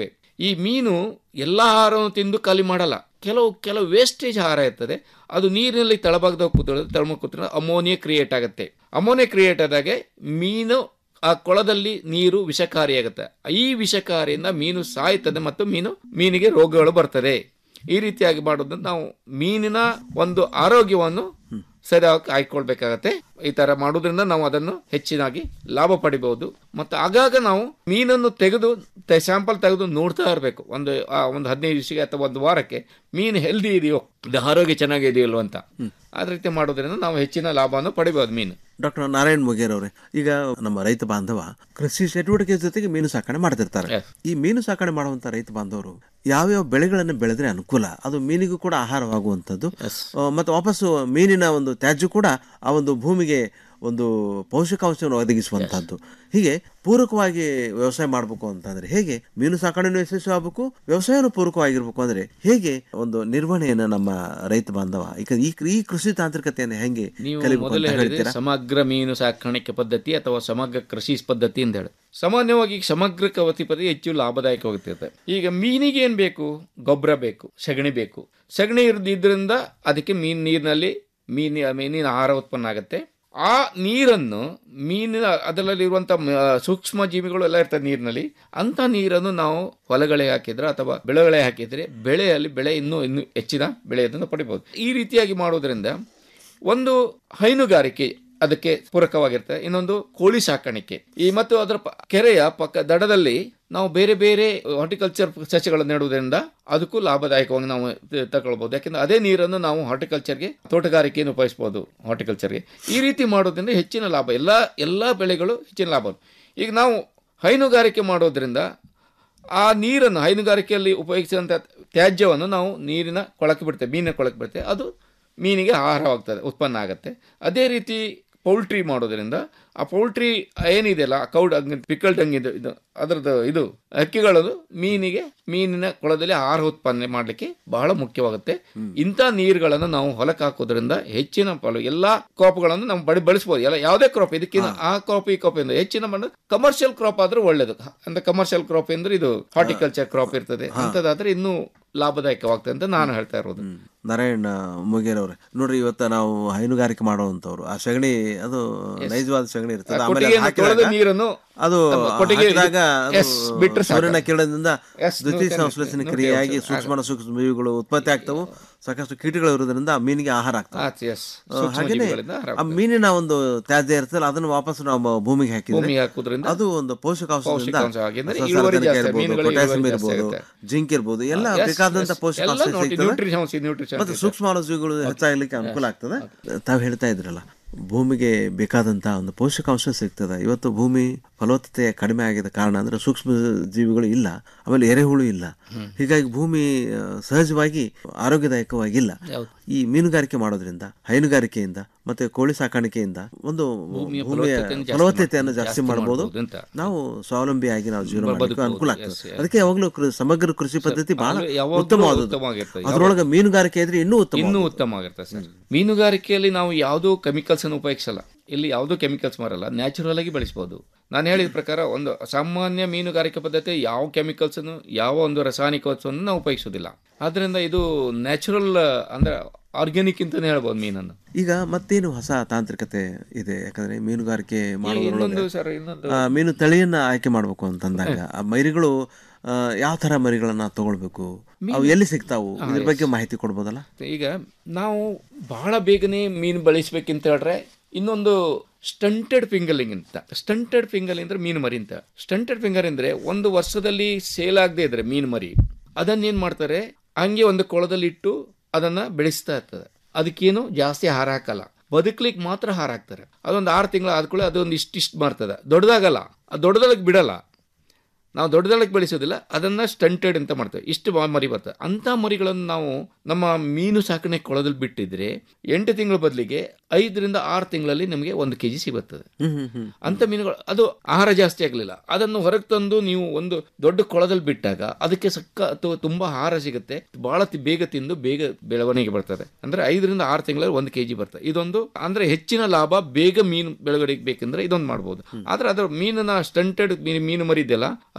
ಈ ಮೀನು ಎಲ್ಲ ಆಹಾರವನ್ನು ತಿಂದು ಖಾಲಿ ಮಾಡಲ್ಲ ಕೆಲವು ಕೆಲವು ವೇಸ್ಟೇಜ್ ಆಹಾರ ಇರ್ತದೆ ಅದು ನೀರಿನಲ್ಲಿ ತಳಭಾಗದಾಗ ಕೂತ್ಕೊಳ್ಳೋದು ತಳಮ ಕೂತ್ಕೊಳ್ಳೋ ಅಮೋನಿಯಾ ಕ್ರಿಯೇಟ್ ಆಗುತ್ತೆ ಅಮೋನಿಯಾ ಕ್ರಿಯೇಟ್ ಆದಾಗೆ ಮೀನು ಆ ಕೊಳದಲ್ಲಿ ನೀರು ವಿಷಕಾರಿಯಾಗುತ್ತೆ ಈ ವಿಷಕಾರಿಯಿಂದ ಮೀನು ಸಾಯ್ತದೆ ಮತ್ತು ಮೀನು ಮೀನಿಗೆ ರೋಗಗಳು ಬರ್ತದೆ ಈ ರೀತಿಯಾಗಿ ಮಾಡೋದ್ರಿಂದ ನಾವು ಮೀನಿನ ಒಂದು ಆರೋಗ್ಯವನ್ನು ಸರಿಯಾಗಿ ಆಯ್ಕೊಳ್ಬೇಕಾಗತ್ತೆ ಈ ತರ ಮಾಡೋದ್ರಿಂದ ನಾವು ಅದನ್ನು ಹೆಚ್ಚಿನಾಗಿ ಲಾಭ ಪಡಿಬಹುದು ಮತ್ತು ಆಗಾಗ ನಾವು ಮೀನನ್ನು ತೆಗೆದು ಸ್ಯಾಂಪಲ್ ತೆಗೆದು ನೋಡ್ತಾ ಇರಬೇಕು ಒಂದು ಆ, ಒಂದು ಹದಿನೈದು ದಿವಸಕ್ಕೆ ಅಥವಾ ಒಂದು ವಾರಕ್ಕೆ ಮೀನು ಹೆಲ್ದಿ ಇದೆಯೋ ಇದು ಆರೋಗ್ಯ ಚೆನ್ನಾಗಿದೆಯಲ್ವ ಅಂತ ಆ ರೀತಿ ಮಾಡೋದ್ರಿಂದ ನಾವು ಹೆಚ್ಚಿನ ಲಾಭವನ್ನು ಪಡಿಬಹುದು ಮೀನು ಡಾಕ್ಟರ್ ನಾರಾಯಣ್ ಮುಗೇರ್ ಅವರೇ ಈಗ ನಮ್ಮ ರೈತ ಬಾಂಧವ ಕೃಷಿ ಚಟುವಟಿಕೆ ಜೊತೆಗೆ ಮೀನು ಸಾಕಣೆ ಮಾಡ್ತಿರ್ತಾರೆ ಈ ಮೀನು ಸಾಕಣೆ ಮಾಡುವಂತ ರೈತ ಬಾಂಧವರು ಯಾವ್ಯಾವ ಬೆಳೆಗಳನ್ನು ಬೆಳೆದ್ರೆ ಅನುಕೂಲ ಅದು ಮೀನಿಗೂ ಕೂಡ ಆಹಾರವಾಗುವಂಥದ್ದು ಆ, ಮತ್ತು ವಾಪಸ್ಸು ಮೀನಿನ ಒಂದು ತ್ಯಾಜ್ಯ ಕೂಡ ಆ ಒಂದು ಭೂಮಿಗೆ ಒಂದು ಪೌಷ್ಟಿಕಾಂಶವನ್ನು ಒದಗಿಸುವಂತಹದ್ದು ಹೀಗೆ ಪೂರಕವಾಗಿ ವ್ಯವಸಾಯ ಮಾಡಬೇಕು ಅಂತಂದ್ರೆ ಹೇಗೆ ಮೀನು ಸಾಕಣೆನೂ ಯಶಸ್ವಿ ಆಗಬೇಕು ವ್ಯವಸಾಯನೂ ಪೂರಕವಾಗಿರ್ಬೇಕು ಅಂದ್ರೆ ಹೇಗೆ ಒಂದು ನಿರ್ವಹಣೆಯನ್ನು ನಮ್ಮ ರೈತ ಬಾಂಧವ ಈಗ ಈ ಈ ಕೃಷಿ ತಾಂತ್ರಿಕತೆಯನ್ನು ಹೆಂಗೆ ನೀವು ಕಲಿಬೇಕು ಮೊದಲೇ ಅಂತ ಹೇಳಿದ್ರೆ ಹೇಳ್ತೀರಾ ಸಮಗ್ರ ಮೀನು ಸಾಕಾಣಿಕೆ ಪದ್ಧತಿ ಅಥವಾ ಸಮಗ್ರ ಕೃಷಿ ಪದ್ಧತಿ ಅಂತ ಹೇಳಿ ಸಾಮಾನ್ಯವಾಗಿ ಸಮಗ್ರ ಕವತಿ ಪದ್ಧತಿ ಹೆಚ್ಚು ಲಾಭದಾಯಕವಾಗುತ್ತಿರುತ್ತೆ ಈಗ ಮೀನಿಗೆ ಏನ್ ಬೇಕು ಗೊಬ್ಬರ ಬೇಕು ಸಗಣಿ ಬೇಕು ಸಗಣಿ ಇರದಿದ್ರಿಂದ ಅದಕ್ಕೆ ಮೀನ್ ನೀರಿನಲ್ಲಿ ಮೀನಿ ಮೀನಿನ ಆಹಾರ ಉತ್ಪನ್ನ ಆಗುತ್ತೆ ಆ ನೀರನ್ನು ಮೀನಿನ ಅದರಲ್ಲಿರುವಂಥ ಸೂಕ್ಷ್ಮ ಜೀವಿಗಳು ಎಲ್ಲ ಇರ್ತದೆ ನೀರಿನಲ್ಲಿ ಅಂಥ ನೀರನ್ನು ನಾವು ಹೊಲಗಳಿಗೆ ಹಾಕಿದ್ರೆ ಅಥವಾ ಬೆಳೆಗಳೇ ಹಾಕಿದ್ರೆ ಬೆಳೆಯಲ್ಲಿ ಬೆಳೆ ಇನ್ನೂ ಇನ್ನೂ ಹೆಚ್ಚಿನ ಬೆಳೆಯನ್ನು ಪಡಿಬಹುದು ಈ ರೀತಿಯಾಗಿ ಮಾಡೋದ್ರಿಂದ ಒಂದು ಹೈನುಗಾರಿಕೆ ಅದಕ್ಕೆ ಪೂರಕವಾಗಿರ್ತದೆ ಇನ್ನೊಂದು ಕೋಳಿ ಸಾಕಾಣಿಕೆ ಈ ಮತ್ತು ಅದರ ಪ- ಕೆರೆಯ ಪಕ್ಕ ದಡದಲ್ಲಿ ನಾವು ಬೇರೆ ಬೇರೆ ಹಾರ್ಟಿಕಲ್ಚರ್ ಸಸ್ಯಗಳನ್ನು ನೆಡುವುದರಿಂದ ಅದಕ್ಕೂ ಲಾಭದಾಯಕವಾಗಿ ನಾವು ತ- ತಗೊಳ್ಬಹುದು ಯಾಕೆಂದ್ರೆ ಅದೇ ನೀರನ್ನು ನಾವು ಹಾರ್ಟಿಕಲ್ಚರ್ಗೆ ತೋಟಗಾರಿಕೆಯನ್ನು ಉಪಯೋಗಿಸಬಹುದು ಹಾರ್ಟಿಕಲ್ಚರ್ಗೆ ಈ ರೀತಿ ಮಾಡೋದ್ರಿಂದ ಹೆಚ್ಚಿನ ಲಾಭ ಎಲ್ಲ ಎಲ್ಲ ಬೆಳೆಗಳು ಹೆಚ್ಚಿನ ಲಾಭ ಈಗ ನಾವು ಹೈನುಗಾರಿಕೆ ಮಾಡೋದ್ರಿಂದ ಆ ನೀರನ್ನು ಹೈನುಗಾರಿಕೆಯಲ್ಲಿ ಉಪಯೋಗಿಸಿದಂಥ ತ್ಯಾಜ್ಯವನ್ನು ನಾವು ನೀರಿನ ಕೊಳಕ್ಕೆ ಬಿಡ್ತೇವೆ ಮೀನಿನ ಕೊಳಕ್ಕೆ ಬಿಡ್ತೇವೆ ಅದು ಮೀನಿಗೆ ಆಹಾರವಾಗ್ತದೆ ಉತ್ಪನ್ನ ಆಗುತ್ತೆ ಅದೇ ರೀತಿ ಪೌಲ್ಟ್ರಿ ಮಾಡೋದ್ರಿಂದ ಆ ಪೌಲ್ಟ್ರಿ ಏನಿದೆಯಲ್ಲ ಕೌಡ್ ಹಂಗೆ ಪಿಕಲ್ಡ್ ಹಂಗೆ ಇದು ಇದು ಅದರದ್ದು ಇದು ಹಕ್ಕಿಗಳದು ಮೀನಿಗೆ ಮೀನಿನ ಕೊಳದಲ್ಲಿ ಆಹಾರ ಉತ್ಪನ್ನ ಮಾಡಲಿಕ್ಕೆ ಬಹಳ ಮುಖ್ಯವಾಗುತ್ತೆ ಇಂಥ ನೀರುಗಳನ್ನು ನಾವು ಹೊಲಕ್ಕೆ ಹಾಕೋದ್ರಿಂದ ಹೆಚ್ಚಿನ ಫಲ ಎಲ್ಲಾ ಕ್ರಾಪ್ಗಳನ್ನು ನಾವು ಬಳಿ ಬಳಸ್ಬೋದು ಎಲ್ಲ ಯಾವುದೇ ಕ್ರಾಪ್ ಇದಕ್ಕಿಂತ ಆ ಕ್ರಾಪ್ ಈ ಕ್ರಾಪ್ ಇಂದ ಹೆಚ್ಚಿನ ಮಣ್ಣು ಕಮರ್ಷಿಯಲ್ ಕ್ರಾಪ್ ಆದ್ರೆ ಒಳ್ಳೇದು ಅಂದ್ರೆ ಕಮರ್ಷಿಯಲ್ ಕ್ರಾಪ್ ಅಂದ್ರೆ ಇದು ಹಾರ್ಟಿಕಲ್ಚರ್ ಕ್ರಾಪ್ ಇರ್ತದೆ ಅಂಥದ್ದಾದ್ರೆ ಇನ್ನೂ ಲಾಭದಾಯಕವಾಗ್ತದೆ ಅಂತ ನಾನು ಹೇಳ್ತಾ ಇರೋದು ನಾರಾಯಣ ಮುಗೇರ್ ಅವ್ರೆ ನೋಡ್ರಿ ಇವತ್ತ ನಾವು ಹೈನುಗಾರಿಕೆ ಮಾಡುವಂತವ್ರು ಆ ಸಗಣಿ ಅದು ನೈಜವಾದ ಸಗಣಿ ಇರ್ತದೆ ಆ ಆಮೇಲೆ ಕೊಟ್ಟಿಗೆಯನ್ನು ಹಾಕಿದಾಗ ತೊಳೆದ ನೀರನ್ನು ಅದು ನಮ್ಮ ಕೊಟ್ಟಿಗೆ ಹಾಕಿದಾಗ ಅದು Yes, ಬಿಟ್ರೆ ಸಾಕು. ಸೂರ್ಯನ ಕಿರಣದಿಂದ Yes, ದ್ವಿತೀಯ ನೂತನ- ಸಂಶ್ಲೇಷಣೆ ನೂತನ ಕ್ರಿಯೆಯಾಗಿ ಅಂಶ. ಸೂಕ್ಷ್ಮ ಸೂಕ್ಷ್ಮ ಜೀವಿಗಳು ಉತ್ಪತ್ತಿ ಆಗ್ತವು ಸಾಕಷ್ಟು ಕೀಟಗಳು ಇರೋದ್ರಿಂದ ಆ ಮೀನಿಗೆ ಆಹಾರ ಆಗ್ತವೆ ಆ, yes. ಆ, ಸೂಕ್ಷ್ಮ ಹಾಗೇನೆ ಜೀವಿಗಳಿಂದ ಆಹಾರ ಆ ಮೀನಿನ ಒಂದು ತ್ಯಾಜ್ಯ ಇರ್ತಲ್ಲ ಅದನ್ನು ವಾಪಸ್ ನಾವು ಭೂಮಿಗೆ ಹಾಕಿದ್ರೆ ಭೂಮಿಗೆ ಹಾಕುವುದರಿಂದ ಅದು ಒಂದು ಪೌಷ್ಟಿಕಾಂಶದಿಂದ ಪೌಷ್ಟಿಕಾಂಶ ಆಗಿದ್ರೆ ಸಸ್ಯ ಇಳುವರಿ ಸಾರಜನಕ ಜಾಸ್ತಿ, ಇರ್ಬೋದು ಮೀನುಗಳಿಗೆ ಪೊಟ್ಯಾಸಿಯಂ ಇಳುವರಿ ಜಾಸ್ತಿ ಇರ್ಬೋದು ಆಗುತ್ತೆ. ಜಿಂಕ್ ಇರ್ಬೋದು ಎಲ್ಲ Yes, ಬೇಕಾದಂತ yes. ಪೌಷ್ಟಿಕಾಂಶ ಎಲ್ಲ ನೋಡಿ, ಸಿಗ್ತದೆ nutrition, nutrition ಮತ್ತು ಸಿಗ್ತದೆ. ಸೂಕ್ಷ್ಮಾಣುಜೀವಿಗಳು ಹೆಚ್ಚಾಗಲಿಕ್ಕೆ ಅನುಕೂಲ ಆಗ್ತದೆ ತಾವು ಹೇಳ್ತಾ ಇದ್ರಲ್ಲ ಭೂಮಿಗೆ ಬೇಕಾದಂತ ಒಂದು ಪೋಷಕಾಂಶ ಸಿಗ್ತದೆ ಇವತ್ತು ಭೂಮಿ ಫಲವತ್ತತೆ ಕಡಿಮೆ ಆಗಿದ ಕಾರಣ ಅಂದ್ರೆ ಸೂಕ್ಷ್ಮ ಜೀವಿಗಳು ಇಲ್ಲ ಆಮೇಲೆ ಎರೆಹುಳು ಇಲ್ಲ ಹೀಗಾಗಿ ಭೂಮಿ ಆ, ಸಹಜವಾಗಿ ಆರೋಗ್ಯದಾಯಕವಾಗಿಲ್ಲ ಈ ಮೀನುಗಾರಿಕೆ ಮಾಡೋದ್ರಿಂದ ಹೈನುಗಾರಿಕೆಯಿಂದ ಮತ್ತೆ ಕೋಳಿ ಸಾಕಾಣಿಕೆಯಿಂದ ಒಂದು ಭೂಮಿಯ ಭೂಮಿಯ ಫಲವತ್ತತೆಯನ್ನು ಜಾಸ್ತಿ ಫಲವತ್ತತೆಯನ್ನು ಮಾಡ್ಬೋದು, ಜಾಸ್ತಿ ಜಾಸ್ತಿ ಮಾಡಬಹುದು ಮಾಡ್ಬೋದು ಅಂತ. ನಾವು ಸ್ವಾವಲಂಬಿಯಾಗಿ ನಾವು ಜೀವನ ಬ- ಮಾಡಲಿಕ್ಕೆ ಬದುಕಬಹುದು, ಅನುಕೂಲ yes, ಆಗ್ತದೆ yes. ಅದಕ್ಕೆ ಯಾವಾಗಲೂ ಕೃ- ಸಮಗ್ರ ಕೃಷಿ ಪದ್ಧತಿ ಬಹಳ ಅದು ಯಾವಾಗ್ಲೂ ಉತ್ತಮವಾದದ್ದು ಉತ್ತಮವಾಗಿರ್ತದೆ. ಅದರೊಳಗೆ ಮೀನುಗಾರಿಕೆ ಇದ್ರೆ ಇನ್ನೂ ಉತ್ತಮ ಇನ್ನೂ ಉತ್ತಮ ಆಗಿರ್ತದೆ ಸರ್ ಮೀನುಗಾರಿಕೆಯಲ್ಲಿ ನಾವು ಯಾವುದೋ ಕೆಮಿಕಲ್ಸ್ ಅನ್ನು ಉಪಯೋಗಿಸಲ್ಲ ಇಲ್ಲಿ ಯಾವುದೋ ಕೆಮಿಕಲ್ಸ್ ಮಾರಲ್ಲ ನ್ಯಾಚುರಲ್ ಆಗಿ ಬೆಳೆಸಬಹುದು ನಾನು ಹೇಳಿದ ಪ್ರಕಾರ ಒಂದು ಸಾಮಾನ್ಯ ಮೀನುಗಾರಿಕೆ ಪದ್ಧತಿ ಯಾವ ಕೆಮಿಕಲ್ಸ್ ಅನ್ನು ಯಾವ ಒಂದು ರಾಸಾಯನಿಕ ವಸ್ತುವನ್ನು ನಾವು ಉಪಯೋಗಿಸೋದಿಲ್ಲ ಆದ್ರಿಂದ ಇದು ನ್ಯಾಚುರಲ್ ಅಂದ್ರೆ ಆರ್ಗ್ಯಾನಿಕ್ ಅಂತಾನೆ ಹೇಳ್ಬೋದು ಮೀನನ್ನು ಈಗ ಮತ್ತೇನು ಹೊಸ ತಾಂತ್ರಿಕತೆ ಇದೆ ಯಾಕಂದ್ರೆ ಮೀನುಗಾರಿಕೆ ಇನ್ನೊಂದು ಮಾಡೋದ್ರೊಳಗೆ ಸರ್ ಇನ್ನೊಂದು ಆ, ಮೀನು ತಳಿಯನ್ನ ಆಯ್ಕೆ ಮಾಡ್ಬೇಕು ಅಂತಂದಾಗ ಆ ಮರಿಗಳು ಆ, ಯಾವ ತರ ಮರಿಗಳನ್ನ ತಗೊಳ್ಬೇಕು ಅವು ಎಲ್ಲಿ ಸಿಗ್ತಾವು ಹಾ, ಇದ್ರ yes. ಬಗ್ಗೆ ಮಾಹಿತಿ ಕೊಡ್ಬೋದಲ್ಲ ಈಗ ನಾವು ಬಹಳ ಬೇಗನೆ ಮೀನು ಬೆಳೆಸ್ಬೇಕಂತ ಹೇಳಿದ್ರೆ ಇನ್ನೊಂದು ಸ್ಟಂಟೆಡ್ ಫಿಂಗಲಿಂಗ್ ಅಂತ ಸ್ಟಂಟೆಡ್ ಫಿಂಗಲಿಂಗ್ ಅಂದ್ರೆ ಮೀನು ಮರಿ ಅಂತ ಸ್ಟಂಟೆಡ್ ಫಿಂಗರ್ ಅಂದ್ರೆ ಒಂದು ವರ್ಷದಲ್ಲಿ ಸೇಲ್ ಆಗದೆ ಇದ್ರೆ ಮೀನು ಮರಿ ಅದನ್ನೇನ್ ಮಾಡ್ತಾರೆ ಹಂಗೆ ಒಂದು ಕೊಳದಲ್ಲಿ ಇಟ್ಟು ಅದನ್ನ ಬೆಳೆಸ್ತಾ ಇರ್ತದೆ ಅದಕ್ಕೇನು ಜಾಸ್ತಿ ಹಾರ ಹಾಕಲ್ಲ ಬದುಕ್ಲಿಕ್ಕೆ ಮಾತ್ರ ಹಾರ ಹಾಕ್ತಾರೆ ಅದೊಂದು ಆರು ತಿಂಗಳು ಆದ್ಕೂಳೆ ಅದೊಂದು ಇಷ್ಟಿಷ್ಟು ಮಾಡ್ತದೆ ದೊಡ್ಡದಾಗಲ್ಲ ಅದು ದೊಡ್ಡದೊಳಗೆ ಬಿಡಲ್ಲ ನಾವು ದೊಡ್ಡದೊಳಗೆ ಬೆಳೆಸೋದಿಲ್ಲ ಅದನ್ನ ಸ್ಟಂಟೆಡ್ ಅಂತ ಮಾಡ್ತೇವೆ ಇಷ್ಟು ಮ- ಮರಿ ಬರ್ತದೆ ಅಂಥ ಮರಿಗಳನ್ನು ನಾವು ನಮ್ಮ ಮೀನು ಸಾಕಣೆ ಕೊಳದಲ್ಲಿ ಬಿಟ್ಟಿದ್ರೆ ಎಂಟು ತಿಂಗಳ ಬದಲಿಗೆ ಐದರಿಂದ ಆರು ತಿಂಗಳಲ್ಲಿ ನಮಗೆ ಒಂದು ಕೆಜಿ ಸಿಗುತ್ತದೆ ಅಂತ ಮೀನುಗಳು ಅದು ಆಹಾರ ಜಾಸ್ತಿ ಆಗಲಿಲ್ಲ ಅದನ್ನು ಹೊರಗೆ ತಂದು ನೀವು ಒಂದು ದೊಡ್ಡ ಕೊಳದಲ್ಲಿ ಬಿಟ್ಟಾಗ ಅದಕ್ಕೆ ಸಕ್ಕ ಅಥವಾ ತುಂಬಾ ಆಹಾರ ಸಿಗುತ್ತೆ ಬಹಳ ತಿ- ಬೇಗ ತಿಂದು ಬೇಗ ಬೆಳವಣಿಗೆ ಬರ್ತದೆ ಅಂದ್ರೆ ಐದರಿಂದ ಆರು ತಿಂಗಳಲ್ಲಿ ಒಂದು ಕೆಜಿ ಬರ್ತದೆ ಇದೊಂದು ಅಂದ್ರೆ ಹೆಚ್ಚಿನ ಲಾಭ ಬೇಗ ಮೀನು ಬೆಳವಣಿಗೆ ಬೇಕಂದ್ರೆ ಇದೊಂದು ಮಾಡ್ಬೋದು ಆದ್ರೆ ಅದರ ಮೀನಿನ ಸ್ಟಂಟೆಡ್ ಮೀನು ಮರಿ ಇದೆಯಲ್ಲ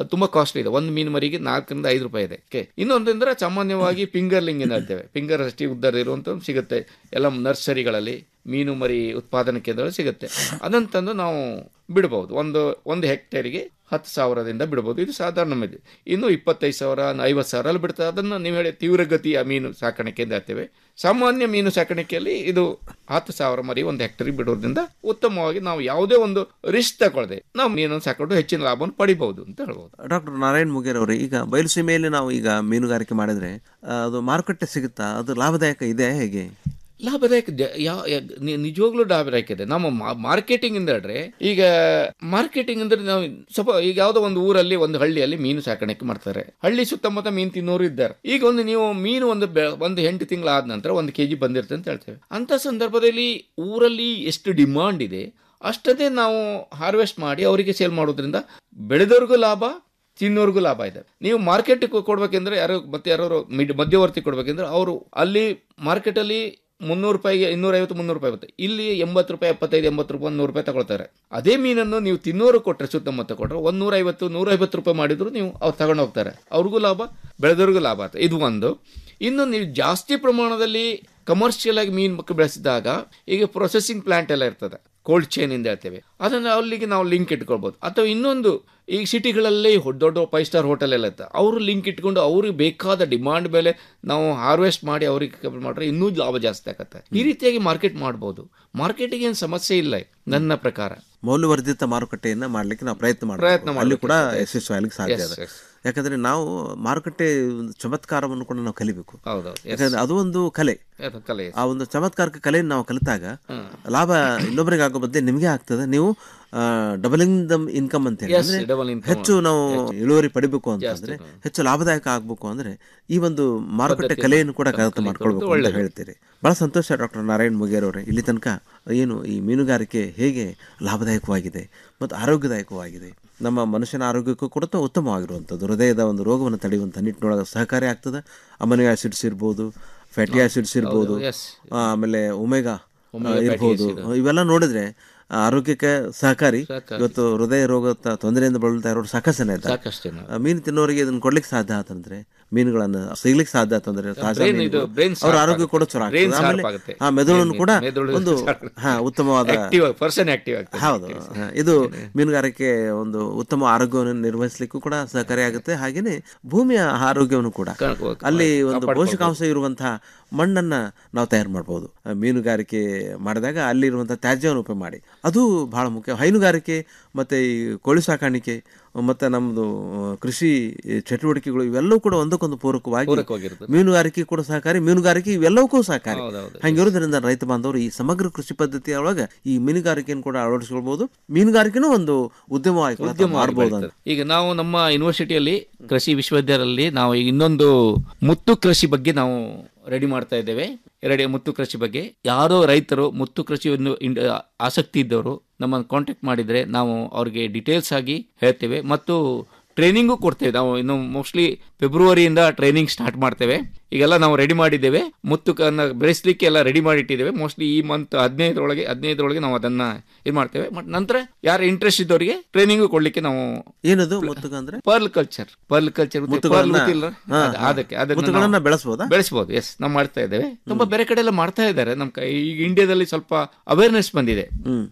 ಅದು ತುಂಬಾ ಕಾಸ್ಟ್ಲಿ ಇದೆ ಒಂದು ಮೀನು ಮರಿಗೆ ನಾಲ್ಕರಿಂದ ಐದು ರೂಪಾಯಿ ಇದೆ ಓಕೆ ಇನ್ನೊಂದಂದ್ರೆ ಸಾಮಾನ್ಯವಾಗಿ ಫಿಂಗರ್ಲಿಂಗ್ ಏನು ಹೇಳ್ತೇವೆ ಫಿಂಗರ್ ಅಷ್ಟೇ ಉದ್ದದ ಇರುವಂತ ಸಿಗುತ್ತೆ ಎಲ್ಲ ನರ್ಸರಿಗಳಲ್ಲಿ ಮೀನು ಮರಿ ಉತ್ಪಾದನಾ ಕೇಂದ್ರಗಳು ಸಿಗುತ್ತೆ ಅದನ್ನು ತಂದು ನಾವು ಬಿಡಬಹುದು ಒಂದು ಒಂದು ಹೆಕ್ಟೇರಿಗೆ ಹತ್ತು ಸಾವಿರದಿಂದ ಬಿಡಬಹುದು ಇದು ಸಾಧಾರಣ ಮಿತಿ ಇನ್ನು ಇಪ್ಪತ್ತೈದು ಸಾವಿರ ಐವತ್ತು ಸಾವಿರ ಅಲ್ಲಿ ಬಿಡ್ತಾರೆ ಅದನ್ನು ನೀವು ಹೇಳಿ ತೀವ್ರಗತಿಯ ಮೀನು ಸಾಕಾಣಿಕೆ ಅಂತ ಹೇಳ್ತೇವೆ ಸಾಮಾನ್ಯ ಮೀನು ಸಾಕಾಣಿಕೆಯಲ್ಲಿ ಇದು ಹತ್ತು ಸಾವಿರ ಮರಿ ಒಂದು ಹೆಕ್ಟೇರಿಗೆ ಬಿಡೋದ್ರಿಂದ ಉತ್ತಮವಾಗಿ ನಾವು ಯಾವುದೇ ಒಂದು ರಿಸ್ಕ್ ತಗೊಳ್ಳದೆ ನಾವು ಮೀನನ್ನು ಸಾಕೊಂಡು ಹೆಚ್ಚಿನ ಲಾಭವನ್ನು ಪಡಿಬಹುದು ಅಂತ ಹೇಳ್ಬೋದು ಡಾಕ್ಟರ್ ನಾರಾಯಣ್ ಮುಗೇರ್ ಅವರೇ ಈಗ ಬಯಲುಸೀಮೆಯಲ್ಲಿ ನಾವು ಈಗ ಮೀನುಗಾರಿಕೆ ಮಾಡಿದ್ರೆ ಆ, ಅದು ಮಾರುಕಟ್ಟೆ ಸಿಗುತ್ತಾ ಅದು ಲಾಭದಾಯಕ ಇದೆ ಹೇಗೆ ಲಾಭದಾಯಕ ದ- ಯಾ- ಯಾ- ನಿ- ನಿಜವಾಗ್ಲೂ ಲಾಭದಾಯಕ ಇದೆ ನಮ್ಮ ಮಾರ್ಕೆಟಿಂಗ್ ಇಂದ ಹೇಳ್ರೆ ಈಗ ಮಾರ್ಕೆಟಿಂಗ್ ಅಂದ್ರೆ ನಾವು ಸ್ವಲ್ಪ ಈಗ ಯಾವುದೋ ಒಂದು ಊರಲ್ಲಿ ಒಂದು ಹಳ್ಳಿಯಲ್ಲಿ ಮೀನು ಸಾಕಾಣಿಕೆ ಮಾಡ್ತಾರೆ ಹಳ್ಳಿ ಸುತ್ತಮುತ್ತ ಮೀನು ತಿನ್ನೋರು ಇದ್ದಾರೆ ಈಗ ಒಂದು ನೀವು ಮೀನು ಒಂದು ಬೆ- ಒಂದು ಎಂಟು ತಿಂಗಳ ಆದ ನಂತರ ಒಂದು ಕೆಜಿ ಬಂದಿರುತ್ತೆ ಅಂತ ಹೇಳ್ತೇವೆ ಅಂತ ಸಂದರ್ಭದಲ್ಲಿ ಊರಲ್ಲಿ ಎಷ್ಟು ಡಿಮಾಂಡ್ ಇದೆ ಅಷ್ಟದೇ ನಾವು ಹಾರ್ವೆಸ್ಟ್ ಮಾಡಿ ಅವರಿಗೆ ಸೇಲ್ ಮಾಡೋದ್ರಿಂದ ಬೆಳೆದವ್ರಿಗೂ ಲಾಭ ತಿನ್ನೋರ್ಗೂ ಲಾಭ ಇದೆ ನೀವು ಮಾರ್ಕೆಟ್ ಕೊಡ್ಬೇಕೆಂದ್ರೆ ಯಾರೋ ಮತ್ತೆ ಯಾರೋ ಮಿಡ್ ಮಧ್ಯವರ್ತಿ ಕೊಡ್ಬೇಕೆಂದ್ರೆ ಅವರು ಅಲ್ಲಿ ಮಾರ್ಕೆಟಲ್ಲಿ ಮುನ್ನೂರು ರೂಪಾಯಿಗೆ ಇನ್ನೂರೈವತ್ತು ಮುನ್ನೂರು ರೂಪಾಯಿ ಬರುತ್ತೆ ಇಲ್ಲಿ ಎಂಬತ್ತು ರೂಪಾಯಿ ಎಪ್ಪತ್ತೈದು ಎಂಬತ್ತು ರೂಪಾಯಿ ಒಂದು ನೂರು ರೂಪಾಯಿ ತಗೊಳ್ತಾರೆ ಅದೇ ಮೀನನ್ನು ನೀವು ತಿನ್ನೋರು ಕೊಟ್ಟರೆ ಸುತ್ತಮುತ್ತ ಕೊಟ್ಟರೆ ಒಂದು ನೂರೈವತ್ತು ನೂರೈವತ್ತು ರೂಪಾಯಿ ಮಾಡಿದ್ರು ನೀವು ಅವ್ರು ತಗೊಂಡು ಹೋಗ್ತಾರೆ ಅವ್ರಿಗೂ ಲಾಭ ಬೆಳೆದವ್ರಿಗೂ ಲಾಭ ಆಗುತ್ತೆ ಇದು ಒಂದು ಇನ್ನು ನೀವು ಜಾಸ್ತಿ ಪ್ರಮಾಣದಲ್ಲಿ ಕಮರ್ಷಿಯಲ್ ಆಗಿ ಮೀನು ಮಕ್ಕಳು ಬೆಳೆಸಿದಾಗ ಈಗ ಪ್ರೊಸೆಸಿಂಗ್ ಪ್ಲಾಂಟ್ ಎಲ್ಲ ಇರ್ತದೆ ಕೋಲ್ಡ್ ಚೈನ್ ಇಂದ ಹೇಳ್ತೇವೆ ಅದನ್ನು ಅಲ್ಲಿಗೆ ನಾವು ಲಿಂಕ್ ಇಟ್ಕೊಳ್ಬೋದು ಅಥವಾ ಇನ್ನೊಂದು ಈಗ ಸಿಟಿಗಳಲ್ಲಿ ದೊಡ್ಡ ಫೈವ್ ಸ್ಟಾರ್ ಹೋಟೆಲ್ ಎಲ್ಲ ಇರ್ತದೆ ಅವರು ಲಿಂಕ್ ಇಟ್ಕೊಂಡು ಅವ್ರಿಗೆ ಬೇಕಾದ ಡಿಮಾಂಡ್ ಮೇಲೆ ನಾವು ಹಾರ್ವೆಸ್ಟ್ ಮಾಡಿ ಅವ್ರಿಗೆ ಕಬ್ಬು ಮಾಡಿದ್ರೆ ಇನ್ನೂ ಲಾಭ ಜಾಸ್ತಿ ಆಗತ್ತೆ ಈ ರೀತಿಯಾಗಿ ಮಾರ್ಕೆಟ್ ಮಾಡ್ಬೋದು ಮಾರ್ಕೆಟಿಗೆ ಏನು ಸಮಸ್ಯೆ ಇಲ್ಲ ನನ್ನ ಪ್ರಕಾರ ಮೌಲ್ಯವರ್ಧಿತ ಮಾರುಕಟ್ಟೆಯನ್ನ ಮಾಡ್ಲಿಕ್ಕೆ ನಾವು ಪ್ರಯತ್ನ ಪ್ರಯತ್ನ ಮಾಡಬೇಕು ಅಲ್ಲಿ ಕೂಡ ಮಾಡ್ಬೇಕು. ಯಶಸ್ವಿ ಆಗ್ಲಿಕ್ಕೆ ಸಾಧ್ಯ Yes, ಇದೆ yes. ಯಾಕಂದ್ರೆ ನಾವು ಮಾರುಕಟ್ಟೆ ಒಂದು ಚಮತ್ಕಾರವನ್ನು ಕೂಡ ನಾವು ಕಲಿಬೇಕು ಹೌದೌದು yes. ಯಾಕಂದ್ರೆ ಅದು ಒಂದು ಕಲೆ ಅದು ಕಲೆ ಆ ಒಂದು ಚಮತ್ಕಾರಕ ಕಲೆಯನ್ನು ನಾವು ಕಲಿತಾಗ ಲಾಭ ಇನ್ನೊಬ್ಬರಿಗೆ ಆಗೋ ಬದ್ದೆ ನಿಮಗೆ ಆಗ್ತದೆ ನೀವು ಡಬಲಿಂಗ್ ದ ಇನ್ಕಮ್ ಅಂತ ಹೇಳಿ Yes, ಅಂದ್ರೆ double income. ಹೆಚ್ಚು ನಾವು ಹೆಚ್ಚು. ಇಳುವರಿ ಪಡಿಬೇಕು ಅಂತಂದ್ರೆ ಹೆಚ್ಚು ಲಾಭದಾಯಕ ಆಗ್ಬೇಕು ಅಂದ್ರೆ ಈ ಒಂದು ಮಾರುಕಟ್ಟೆ ಪದ್ಧತಿ ಕಲೆಯನ್ನು ಕೂಡ ಕಲಿತು ಕಲಿತು ಮಾಡ್ಕೊಳ್ಬೇಕು ಅಂತ ಒಳ್ಳೆದು. ಹೇಳ್ತೀರಿ ಬಹಳ ಸಂತೋಷ ಡಾಕ್ಟರ್ ನಾರಾಯಣ್ ಮುಗೇರ್ ಅವರೇ ಇಲ್ಲಿ ತನಕ ಏನು ಈ ಮೀನುಗಾರಿಕೆ ಹೇಗೆ ಲಾಭದಾಯಕವಾಗಿದೆ ಮತ್ತು ಆರೋಗ್ಯದಾಯಕವಾಗಿದೆ ನಮ್ಮ ಮನುಷ್ಯನ ಆರೋಗ್ಯಕ್ಕೂ ಕೂಡ ತ- ಉತ್ತಮವಾಗಿರುವಂಥದ್ದು ಹೃದಯದ ಒಂದು ರೋಗವನ್ನು ತಡೆಯುವಂಥ ನಿಟ್ಟಿನೊಳಗೆ ಸಹಕಾರಿ ಆಗ್ತದೆ ಅಮನಿಯೋ ಆಸಿಡ್ಸ್ ಇರ್ಬೋದು ಫ್ಯಾಟಿ ಆಸಿಡ್ಸ್ ಇರ್ಬೋದು yes. ಆ, ಆಮೇಲೆ ಒಮೆಗಾ Omega fatty ಇರ್ಬೋದು acid. ಇವೆಲ್ಲ ನೋಡಿದ್ರೆ ಆ, ಆರೋಗ್ಯಕ್ಕೆ ಸಹಕಾರಿ ಸಹಕಾರಿ. ಇವತ್ತು ಹೃದಯ ರೋಗ ತ- ತೊಂದರೆಯಿಂದ ಬಳಲ್ತಾ ಇರೋರು ಸಾಕಷ್ಟು ಜನ ಇದ್ದಾರೆ ಸಾಕಷ್ಟು ಜನ. ಆ, ಮೀನು ತಿನ್ನೋರಿಗೆ ಇದನ್ನ ಕೊಡ್ಲಿಕ್ಕೆ ಸಾಧ್ಯ ಆತಂದ್ರೆ ಮೀನುಗಳನ್ನು ಸಿಗ್ಲಿಕ್ಕೆ ಸಾಧ್ಯ ಆತಂದ್ರೆ ತಾಜಾ brain ಇದು ಮೀನುಗಳು, brain ಅವ್ರ sharp ಆರೋಗ್ಯ ಕೂಡ ಆಗುತ್ತೆ. ಚಲೋ brain ಆಗ್ತದೆ sharp ಆಮೇಲೆ ಆಗುತ್ತೆ. ಆ ಮೆದುಳನ್ನು ಕೂಡ ಮೆದುಳು ಒಂದು sharp. ಹಾ ಉತ್ತಮವಾದ Active ಆಗಿ- person active ಆಗ್ತದೆ. ಹೌದು ಹಾ, ಇದು ಮೀನುಗಾರಿಕೆ ಒಂದು ಉತ್ತಮ ಆರೋಗ್ಯವನ್ನು ನಿರ್ವಹಿಸಲಿಕ್ಕೂ ಕೂಡ ಸಹಕಾರಿಯಾಗುತ್ತೆ ಹಾಗೇನೆ ಭೂಮಿಯ ಆರೋಗ್ಯವನ್ನು ಕೂಡ ಅಲ್ಲಿ ಒಂದು ಕಾಪಾಡ್ಕೊಳ್ಬೋದು. ಪೋಷಕಾಂಶ ಇರುವಂತಹ ಮಣ್ಣನ್ನ ನಾವು ತಯಾರು ಮಾಡ್ಬೋದು ಆ, ಮೀನುಗಾರಿಕೆ ಮಾಡಿದಾಗ ಅಲ್ಲಿ ಇರುವಂತಹ ತ್ಯಾಜ್ಯವನ್ನು ಉಪಯೋಗ ಮಾಡಿ ಅದು ಬಹಳ ಮುಖ್ಯ ಹೈನುಗಾರಿಕೆ ಮತ್ತೆ ಈ ಕೋಳಿ ಸಾಕಾಣಿಕೆ ಮತ್ತೆ ನಮ್ದು ಆ, ಕೃಷಿ ಚಟುವಟಿಕೆಗಳು ಇವೆಲ್ಲವೂ ಕೂಡ ಒಂದಕ್ಕೊಂದು ಪೂರಕವಾಗಿ ಪೂರಕವಾಗಿರ್ತದೆ. ಮೀನುಗಾರಿಕೆ ಕೂಡ ಸಹಕಾರಿ ಮೀನುಗಾರಿಕೆ ಇವೆಲ್ಲವಕ್ಕೂ ಸಹಕಾರಿ ಹೌದೌದು. ಹಂಗಿರೋದ್ರಿಂದ ರೈತ ಬಾಂಧವರು ಈ ಸಮಗ್ರ ಕೃಷಿ ಪದ್ಧತಿಯ ಒಳಗೆ ಈ ಮೀನುಗಾರಿಕೆಯನ್ನು ಕೂಡ ಅಳವಡಿಸಿಕೊಳ್ಬಹುದು ಮೀನುಗಾರಿಕೆನೂ ಒಂದು ಉದ್ಯಮವಾಗಿ ಕೂಡ ತಾವು ಉದ್ಯಮವಾಗಿ ಮಾಡ್ಬೋದು ಅಂತ ಬೆಳೀತದೆ. ಈಗ ನಾವು ನಮ್ಮ ಯೂನಿವರ್ಸಿಟಿಯಲ್ಲಿ ಕೃಷಿ ವಿಶ್ವವಿದ್ಯಾಲಯದಲ್ಲಿ ನಾವು ಈಗ ಇನ್ನೊಂದು ಮುತ್ತು ಕೃಷಿ ಬಗ್ಗೆ ನಾವು ರೆಡಿ ಮಾಡ್ತಾ ಇದ್ದೇವೆ ಎರಡು ಮುತ್ತು ಕೃಷಿ ಬಗ್ಗೆ ಯಾರೋ ರೈತರು ಮುತ್ತು ಕೃಷಿಯನ್ನು ಇಂಡ್- ಆಸಕ್ತಿ ಇದ್ದವರು ನಮ್ಮನ್ನು ಕಾಂಟ್ಯಾಕ್ಟ್ ಮಾಡಿದರೆ ನಾವು ಅವ್ರಿಗೆ ಡೀಟೇಲ್ಸ್ ಆಗಿ ಹೇಳ್ತೇವೆ ಮತ್ತು ಟ್ರೈನಿಂಗು ಕೊಡ್ತೇವೆ ನಾವು ಇನ್ನು ಮೋಸ್ಟ್ಲಿ ಫೆಬ್ರವರಿಯಿಂದ ಟ್ರೈನಿಂಗ್ ಸ್ಟಾರ್ಟ್ ಮಾಡ್ತೇವೆ ಈಗೆಲ್ಲ ನಾವು ರೆಡಿ ಮಾಡಿದ್ದೇವೆ ಮುತ್ತುಕನ್ನ ಬೆಳೆಸಲಿಕ್ಕೆ ಎಲ್ಲ ರೆಡಿ ಮಾಡಿಟ್ಟಿದ್ದೇವೆ ಮೋಸ್ಟ್ಲಿ ಈ ಮಂತ್ ಹದಿನೈದರೊಳಗೆ ಹದಿನೈದರೊಳಗೆ ನಾವು ಅದನ್ನ ಇದು ಮಾಡ್ತೇವೆ ಬಟ್ ನಂತರ ಯಾರು ಇಂಟ್ರೆಸ್ಟ್ ಇದ್ದವರಿಗೆ ಟ್ರೈನಿಂಗ್ ಕೊಡ್ಲಿಕ್ಕೆ ನಾವು ಏನದು ಮುತ್ತುಗ ಅಂದ್ರೆ ಪರ್ಲ್ ಕಲ್ಚರ್ ಪರ್ಲ್ ಕಲ್ಚರ್ ಮುತ್ತುಗಳನ್ನ- ಹಾ, ಹಾ. ಅದಕ್ಕೆ ಅದನ್ನ ಮುತ್ತುಗಳನ್ನ ನಾವು ಬೆಳೆಸ್ಬೋದಾ? ಬೆಳೆಸಬಹುದು ಎಸ್ ನಾವು ಮಾಡ್ತಾ ಇದ್ದೇವೆ ತುಂಬಾ ಬೇರೆ ಕಡೆ ಎಲ್ಲ ಮಾಡ್ತಾ ಇದ್ದಾರೆ ನಮ್ ಕೈ- ಈಗ ಇಂಡಿಯಾದಲ್ಲಿ ಸ್ವಲ್ಪ ಅವೇರ್ನೆಸ್ ಬಂದಿದೆ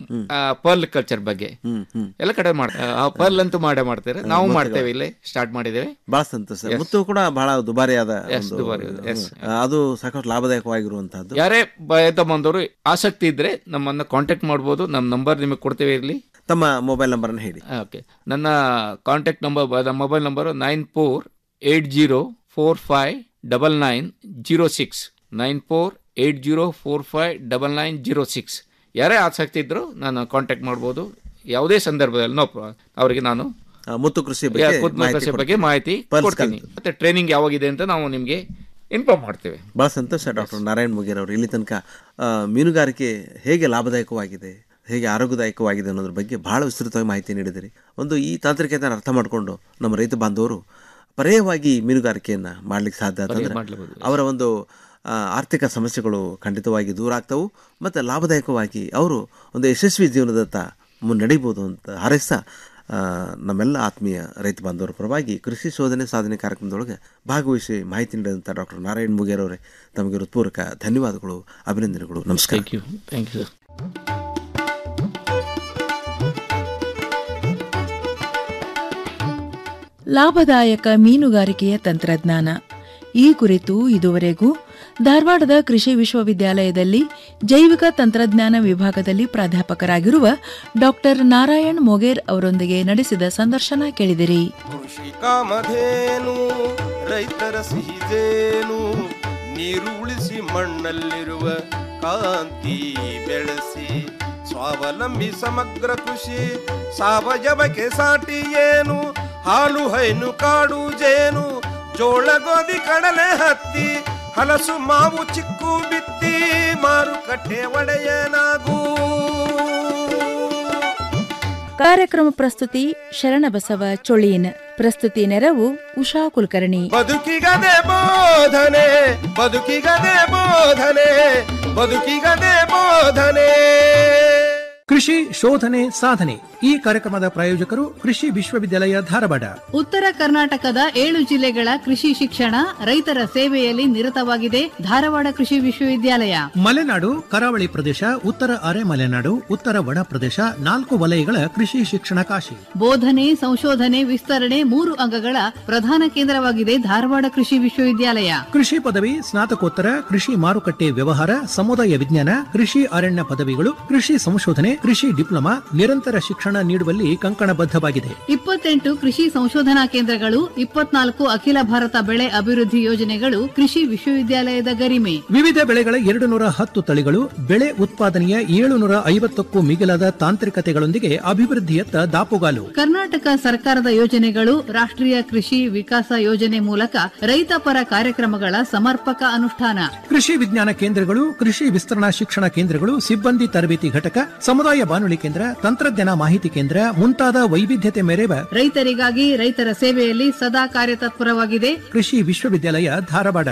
ಪರ್ಲ್ ಕಲ್ಚರ್ ಬಗ್ಗೆ ಎಲ್ಲ ಕಡೆ ಮಾಡ್ತಾರೆ ಆ ಪರ್ಲ್ ಅಂತೂ ಮಾಡೇ ಮಾಡ್ತಾರೆ ನಾವು ಮುತ್ತುಗಳು. ಮಾಡ್ತೇವೆ ಇಲ್ಲೇ ಸ್ಟಾರ್ಟ್ ಮಾಡಿದ್ದೇವೆ ಬಹಳ ಸಂತೋಷ Yes. ಮುತ್ತು ಕೂಡ ಬಹಳ ದುಬಾರಿಯಾದ Yes, ಒಂದು- ದುಬಾರಿ, yes. ಆ, ಅದು ಸಾಕಷ್ಟು ಲಾಭದಾಯಕವಾಗಿರುವಂತಹದ್ದು ಯಾರೇ ರೈತ ಬಂದವರು ಆಸಕ್ತಿ ಇದ್ರೆ ನಮ್ಮನ್ನ ಕಾಂಟ್ಯಾಕ್ಟ್ ಮಾಡ್ಬೋದು ನಮ್ಮ ನಂಬರ್ ನಿಮಗೆ ಕೊಡ್ತೇವೆ ಇರಲಿ ತಮ್ಮ ಮೊಬೈಲ್ ನಂಬರ್ ಹೇಳಿ ಓಕೆ ನನ್ನ contact number mobile number nine four eight zero four five double nine zero six nine four eight zero four five double nine zero six ಯಾರೇ ಆಸಕ್ತಿ ಇದ್ರು ನಾನು ಕಾಂಟ್ಯಾಕ್ಟ್ ಮಾಡ್ಬೋದು ಯಾವುದೇ ಸಂದರ್ಭದಲ್ಲಿ ನೋ ಅವರಿಗೆ ನಾನು ಆ, ಮುತ್ತು ಕೃಷಿ ಬಗ್ಗೆ ಯಾ, ಮುತ್ತು ಮಾಹಿತಿ ಕೃಷಿ ಬಗ್ಗೆ ಕೊಡ್ತೀನಿ. ಮಾಹಿತಿ ಪರ್ಲ್ಸ್ ಕೊಡ್ತೀನಿ ಮತ್ತೆ ಟ್ರೈನಿಂಗ್ ಯಾವಾಗಿದೆ ಅಂತ ನಾವು ನಿಮಗೆ ಇನ್ಫಾರ್ಮ್ ಮಾಡ್ತೇವೆ ಬಹಳ ಸಂತೋಷ ಡಾಕ್ಟರ್ ನಾರಾಯಣ್ ಮುಗೇರ್ ಅವರು ಇಲ್ಲಿ ತನಕ ಆ, ಮೀನುಗಾರಿಕೆ ಹೇಗೆ ಲಾಭದಾಯಕವಾಗಿದೆ ಹೇಗೆ ಆರೋಗ್ಯದಾಯಕವಾಗಿದೆ ಅನ್ನೋದ್ರ ಬಗ್ಗೆ ಬಹಳ ವಿಸ್ತೃತವಾಗಿ ಮಾಹಿತಿ ನೀಡಿದಿರಿ ಒಂದು ಈ ತಾಂತ್ರಿಕತೆಯನ್ನು ಅರ್ಥ ಮಾಡಿಕೊಂಡು ನಮ್ಮ ರೈತ ಬಾಂಧವರು ಪರ್ಯಾಯವಾಗಿ ಮೀನುಗಾರಿಕೆಯನ್ನು ಮಾಡ್ಲಿಕ್ಕೆ ಸಾಧ್ಯ ಅಂತಂದ್ರೆ ಮಾಡ್ಲೇಬಹುದು. ಅವರ ಒಂದು ಆ, ಆರ್ಥಿಕ ಸಮಸ್ಯೆಗಳು ಖಂಡಿತವಾಗಿ ದೂರ ಆಗ್ತವು ಮತ್ತು ಲಾಭದಾಯಕವಾಗಿ ಅವರು ಒಂದು ಯಶಸ್ವಿ ಜೀವನದತ್ತ ಮುನ್ನಡಿಬೋದು ಅಂತ ಹಾರೈಸ್ತಾ ಆ, ನಮ್ಮೆಲ್ಲ ಆತ್ಮೀಯ ರೈತ ಬಾಂಧವರ ಪರವಾಗಿ ಕೃಷಿ ಶೋಧನೆ ಸಾಧನೆ ಕಾರ್ಯಕ್ರಮದೊಳಗೆ ಭಾಗವಹಿಸಿ ಮಾಹಿತಿ ನೀಡಿದಂಥ ಡಾಕ್ಟರ್ ನಾರಾಯಣ್ ಮುಗೇರ್ ಅವರೇ ತಮಗೆ ಹೃತ್ಪೂರ್ವಕ ಧನ್ಯವಾದಗಳು ಅಭಿನಂದನೆಗಳು ನಮಸ್ಕಾರ thank you thank you sir ಲಾಭದಾಯಕ ಮೀನುಗಾರಿಕೆಯ ತಂತ್ರಜ್ಞಾನ ಈ ಕುರಿತು ಇದುವರೆಗೂ ಧಾರವಾಡದ ಕೃಷಿ ವಿಶ್ವವಿದ್ಯಾಲಯದಲ್ಲಿ ಜೈವಿಕ ತಂತ್ರಜ್ಞಾನ ವಿಭಾಗದಲ್ಲಿ ಪ್ರಾಧ್ಯಾಪಕರಾಗಿರುವ ಡಾಕ್ಟರ್ ನಾರಾಯಣ್ ಮೊಗೇರ್ ಅವರೊಂದಿಗೆ ನಡೆಸಿದ ಸಂದರ್ಶನ ಕೇಳಿದಿರಿ ಕೃಷಿ ಕಾಮಧೇನು ರೈತರ ಸಿಹಿದೇನು ನೀರು ಉಳಿಸಿ ಮಣ್ಣಲ್ಲಿರುವ ಕಾಂತಿ ಬೆಳೆಸಿ ಸ್ವಾವಲಂಬಿ ಸಮಗ್ರ ಕೃಷಿ ಸಾವಯವಕ್ಕೆ ಸಾಟಿ ಏನು ಹಾಲು ಹೈನು ಕಾಡು ಜೇನು ಜೋಳ ಗೋಧಿ ಕಡಲೆ ಹತ್ತಿ ಹಲಸು ಮಾವು ಚಿಕ್ಕು ಬಿತ್ತಿ ಮಾರುಕಟ್ಟೆ ಒಡೆಯನಾಗೂ ಕಾರ್ಯಕ್ರಮ ಪ್ರಸ್ತುತಿ ಶರಣಬಸವ ಚೊಳೀನ್ ಪ್ರಸ್ತುತಿ ನೆರವು ಉಷಾ ಕುಲಕರ್ಣಿ ಬದುಕಿಗದೆ ಬೋಧನೆ ಬದುಕಿಗದೆ ಬೋಧನೆ ಬದುಕಿಗದೆ ಬೋಧನೆ ಕೃಷಿ ಶೋಧನೆ ಸಾಧನೆ ಈ ಕಾರ್ಯಕ್ರಮದ ಪ್ರಾಯೋಜಕರು ಕೃಷಿ ವಿಶ್ವವಿದ್ಯಾಲಯ ಧಾರವಾಡ ಉತ್ತರ ಕರ್ನಾಟಕದ ಏಳು ಜಿಲ್ಲೆಗಳ ಕೃಷಿ ಶಿಕ್ಷಣ ರೈತರ ಸೇವೆಯಲ್ಲಿ ನಿರತವಾಗಿದೆ ಧಾರವಾಡ ಕೃಷಿ ವಿಶ್ವವಿದ್ಯಾಲಯ ಮಲೆನಾಡು ಕರಾವಳಿ ಪ್ರದೇಶ ಉತ್ತರ ಅರೆ ಮಲೆನಾಡು ಉತ್ತರ ಒಣ ಪ್ರದೇಶ ನಾಲ್ಕು ವಲಯಗಳ ಕೃಷಿ ಶಿಕ್ಷಣ ಕಾಶಿ ಬೋಧನೆ ಸಂಶೋಧನೆ ವಿಸ್ತರಣೆ ಮೂರು ಅಂಗಗಳ ಪ್ರಧಾನ ಕೇಂದ್ರವಾಗಿದೆ ಧಾರವಾಡ ಕೃಷಿ ವಿಶ್ವವಿದ್ಯಾಲಯ ಕೃಷಿ ಪದವಿ ಸ್ನಾತಕೋತ್ತರ ಕೃಷಿ ಮಾರುಕಟ್ಟೆ ವ್ಯವಹಾರ ಸಮುದಾಯ ವಿಜ್ಞಾನ ಕೃಷಿ ಅರಣ್ಯ ಪದವಿಗಳು ಕೃಷಿ ಸಂಶೋಧನೆ ಕೃಷಿ ಡಿಪ್ಲೊಮಾ ನಿರಂತರ ಶಿಕ್ಷಣ ನೀಡುವಲ್ಲಿ ಕಂಕಣಬದ್ಧವಾಗಿದೆ ಇಪ್ಪತ್ತೆಂಟು ಕೃಷಿ ಸಂಶೋಧನಾ ಕೇಂದ್ರಗಳು ಇಪ್ಪತ್ನಾಲ್ಕು ಅಖಿಲ ಭಾರತ ಬೆಳೆ ಅಭಿವೃದ್ಧಿ ಯೋಜನೆಗಳು ಕೃಷಿ ವಿಶ್ವವಿದ್ಯಾಲಯದ ಗರಿಮೆ ವಿವಿಧ ಬೆಳೆಗಳ ಎರಡು ನೂರ ಹತ್ತು ತಳಿಗಳು ಬೆಳೆ ಉತ್ಪಾದನೆಯ ಏಳುನೂರ ಐವತ್ತಕ್ಕೂ ಮಿಗಿಲಾದ ತಾಂತ್ರಿಕತೆಗಳೊಂದಿಗೆ ಅಭಿವೃದ್ಧಿಯತ್ತ ದಾಪುಗಾಲು ಕರ್ನಾಟಕ ಸರ್ಕಾರದ ಯೋಜನೆಗಳು ರಾಷ್ಟ್ರೀಯ ಕೃಷಿ ವಿಕಾಸ ಯೋಜನೆ ಮೂಲಕ ರೈತ ಪರ ಕಾರ್ಯಕ್ರಮಗಳ ಸಮರ್ಪಕ ಅನುಷ್ಠಾನ ಕೃಷಿ ವಿಜ್ಞಾನ ಕೇಂದ್ರಗಳು ಕೃಷಿ ವಿಸ್ತರಣಾ ಶಿಕ್ಷಣ ಕೇಂದ್ರಗಳು ಸಿಬ್ಬಂದಿ ತರಬೇತಿ ಘಟಕ ಸಮುದಾಯ ಬಾನುಲಿ ಕೇಂದ್ರ ತಂತ್ರಜ್ಞಾನ ಮಾಹಿತಿ ಕೇಂದ್ರ ಮುಂತಾದ ವೈವಿಧ್ಯತೆ ಮೆರೆವ ರೈತರಿಗಾಗಿ ರೈತರ ಸೇವೆಯಲ್ಲಿ ಸದಾ ಕಾರ್ಯತತ್ಪರವಾಗಿದೆ ಕೃಷಿ ವಿಶ್ವವಿದ್ಯಾಲಯ ಧಾರವಾಡ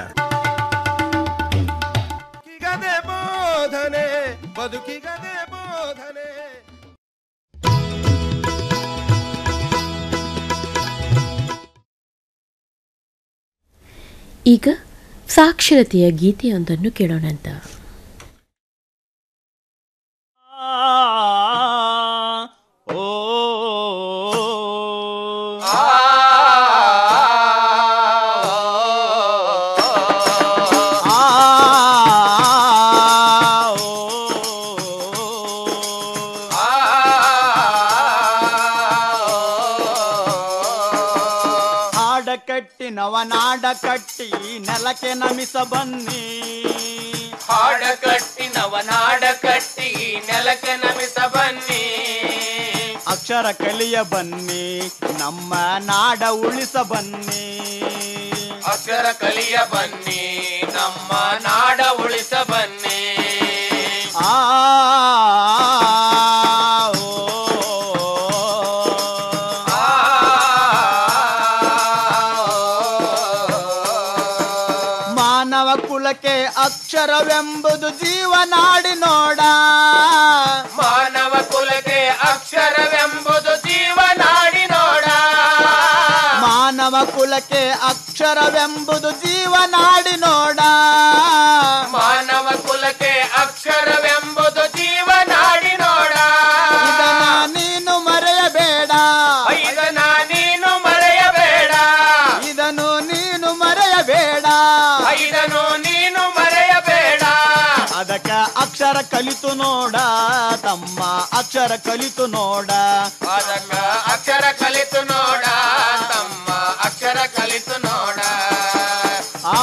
ಬದುಕಿಗದೆ ಬೋಧನೆ ಬದುಕಿಗದೆ ಬೋಧನೆ ಈಗ ಸಾಕ್ಷರತೆಯ ಗೀತೆಯೊಂದನ್ನು ಕೇಳೋಣಂತ ಹಾಡ ಕಟ್ಟಿ ನವನಾಡ ಕಟ್ಟಿ ನೆಲಕ್ಕೆ ನಮಿಸ ಬನ್ನಿ ಹಾಡ ಕಟ್ಟಿ ನವನಾಡ ಕಟ್ಟಿ ನೆಲಕ್ಕೆ ನಮಿಸ ಬನ್ನಿ ಅಕ್ಷರ ಕಲಿಯ ಬನ್ನಿ ನಮ್ಮ ನಾಡ ಉಳಿಸ ಬನ್ನಿ ಅಕ್ಷರ ಕಲಿಯ ಬನ್ನಿ ನಮ್ಮ ನಾಡ ಉಳಿಸ ಬನ್ನಿ ಆ ಮಾನವ ಕುಲಕ್ಕೆ ಅಕ್ಷರವೆಂಬುದು ಜೀವನಾಡಿ ನೋಡ ಮಾನವ ಕುಲಕ್ಕೆ ಅಕ್ಷರವೆಂಬುದು ಜೀವನಾಡಿ ನೋಡ ಮಾನವ ಕುಲಕ್ಕೆ ಅಕ್ಷರವೆಂಬುದು ಜೀವನಾಡಿ ನೋಡ ಮಾನವ ಕುಲಕ್ಕೆ ಅಕ್ಷರವೆಂಬುದು ಜೀವನಾಡಿ ನೋಡ ಇದನ್ನ ನೀನು ಮರೆಯಬೇಡ ಇದನ್ನ ನೀನು ಮರೆಯಬೇಡ ಇದನ್ನು ನೀನು ಮರೆಯಬೇಡ ಇದನ್ನು ನೀನು ಮರೆಯಬೇಡ ಅದಕ್ಕ ಅಕ್ಷರ ಕಲಿತು ನೋಡ ತಮ್ಮ ಅಕ್ಷರ ಕಲಿತು ನೋಡ ಅದಕ್ಕ ಅಕ್ಷರ ಕಲಿತು ನೋಡ ತಮ್ಮ ಅಕ್ಷರ ಕಲಿತು ನೋಡ ಆ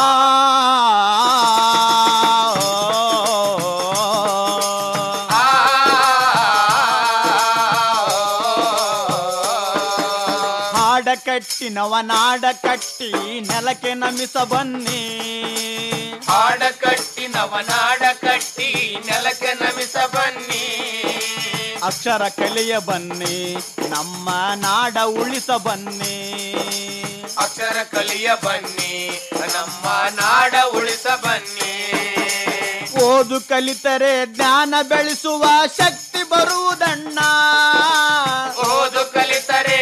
ಹಾಡ ಕಟ್ಟಿ ನವನಾಡ ಕಟ್ಟಿ ನೆಲಕ್ಕೆ ನಮಿಸ ಬನ್ನಿ ಹಾಡ ಕಟ್ಟಿ ನವನಾಡ ಕಟ್ಟಿ ನೆಲಕ್ಕೆ ನಮಿಸ ಬನ್ನಿ ಅಕ್ಷರ ಕಲಿಯ ಬನ್ನಿ ನಮ್ಮ ನಾಡ ಉಳಿಸ ಬನ್ನಿ ಅಕ್ಷರ ಕಲಿಯ ಬನ್ನಿ ನಮ್ಮ ನಾಡ ಉಳಿಸ ಬನ್ನಿ ಓದು ಕಲಿತರೆ ಜ್ಞಾನ ಬೆಳೆಸುವ ಶಕ್ತಿ ಬರುವುದಣ್ಣ ಓದು ಕಲಿತರೆ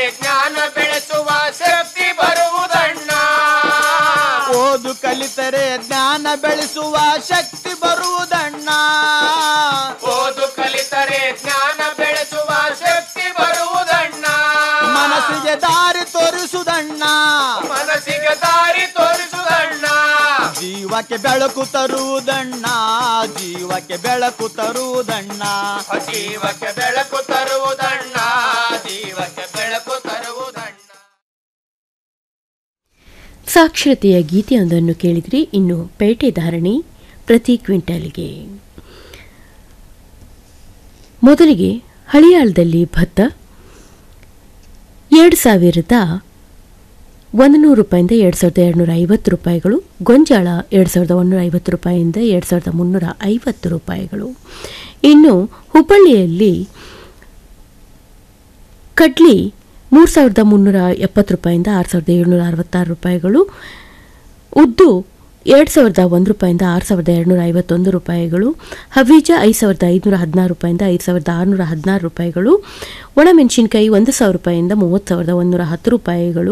ಕಲಿತರೆ ಜ್ಞಾನ ಬೆಳೆಸುವ ಶಕ್ತಿ ಬರುವುದಣ್ಣ ಓದು ಕಲಿತರೆ ಜ್ಞಾನ ಬೆಳೆಸುವ ಶಕ್ತಿ ಬರುವುದಣ್ಣ ಮನಸ್ಸಿಗೆ ದಾರಿ ತೋರಿಸುವುದಣ್ಣ ಮನಸ್ಸಿಗೆ ದಾರಿ ತೋರಿಸುವುದಣ್ಣ ಜೀವಕ್ಕೆ ಬೆಳಕು ತರುವುದಣ್ಣ ಜೀವಕ್ಕೆ ಬೆಳಕು ತರುವುದಣ್ಣ ಜೀವಕ್ಕೆ ಬೆಳಕು ತರುವುದಣ್ಣ ಜೀವಕ್ಕೆ ಬೆಳಕು ತರುವುದಣ್ಣ ಸಾಕ್ಷರತೆಯ ಗೀತೆಯೊಂದನ್ನು ಕೇಳಿದ್ರಿ ಇನ್ನು ಪೇಟೆ ಧಾರಣಿ ಪ್ರತಿ ಕ್ವಿಂಟಲ್ಗೆ ಮೊದಲಿಗೆ ಹಳಿಯಾಳದಲ್ಲಿ ಭತ್ತ ಎರಡು ಸಾವಿರದ ಒಂದು ನೂರು ರೂಪಾಯಿಂದ ಎರಡು ಸಾವಿರದ ಎರಡುನೂರ ಐವತ್ತು ರೂಪಾಯಿಗಳು ಗೊಂಜಾಳ ಎರಡು ಸಾವಿರದ ಒಂದೂರ ಐವತ್ತು ರೂಪಾಯಿಯಿಂದ ಎರಡು ಸಾವಿರದ ಮುನ್ನೂರ ಐವತ್ತು ರೂಪಾಯಿಗಳು ಇನ್ನು ಹುಬ್ಬಳ್ಳಿಯಲ್ಲಿ ಕಡ್ಲಿ ಮೂರು ಸಾವಿರದ ಮುನ್ನೂರ ಎಪ್ಪತ್ತು ರೂಪಾಯಿಂದ ಆರು ಸಾವಿರದ ಏಳ್ನೂರ ಅರವತ್ತಾರು ರೂಪಾಯಿಗಳು ಉದ್ದು ಎರಡು ಸಾವಿರದ ಒಂದು ರೂಪಾಯಿಂದ ಆರು ಸಾವಿರದ ಎರಡುನೂರ ಐವತ್ತೊಂದು ರೂಪಾಯಿಗಳು ಹವೀಜ ಐದು ಸಾವಿರದ ಐದುನೂರ ಹದಿನಾರು ರೂಪಾಯಿಂದ ಐದು ಸಾವಿರದ ಆರುನೂರ ಹದಿನಾರು ರೂಪಾಯಿಗಳು ಒಣಮೆಣಸಿನ್ಕಾಯಿ ಒಂದು ಸಾವಿರ ರೂಪಾಯಿಂದ ಮೂವತ್ತು ಸಾವಿರದ ಒಂದೂರ ಹತ್ತು ರೂಪಾಯಿಗಳು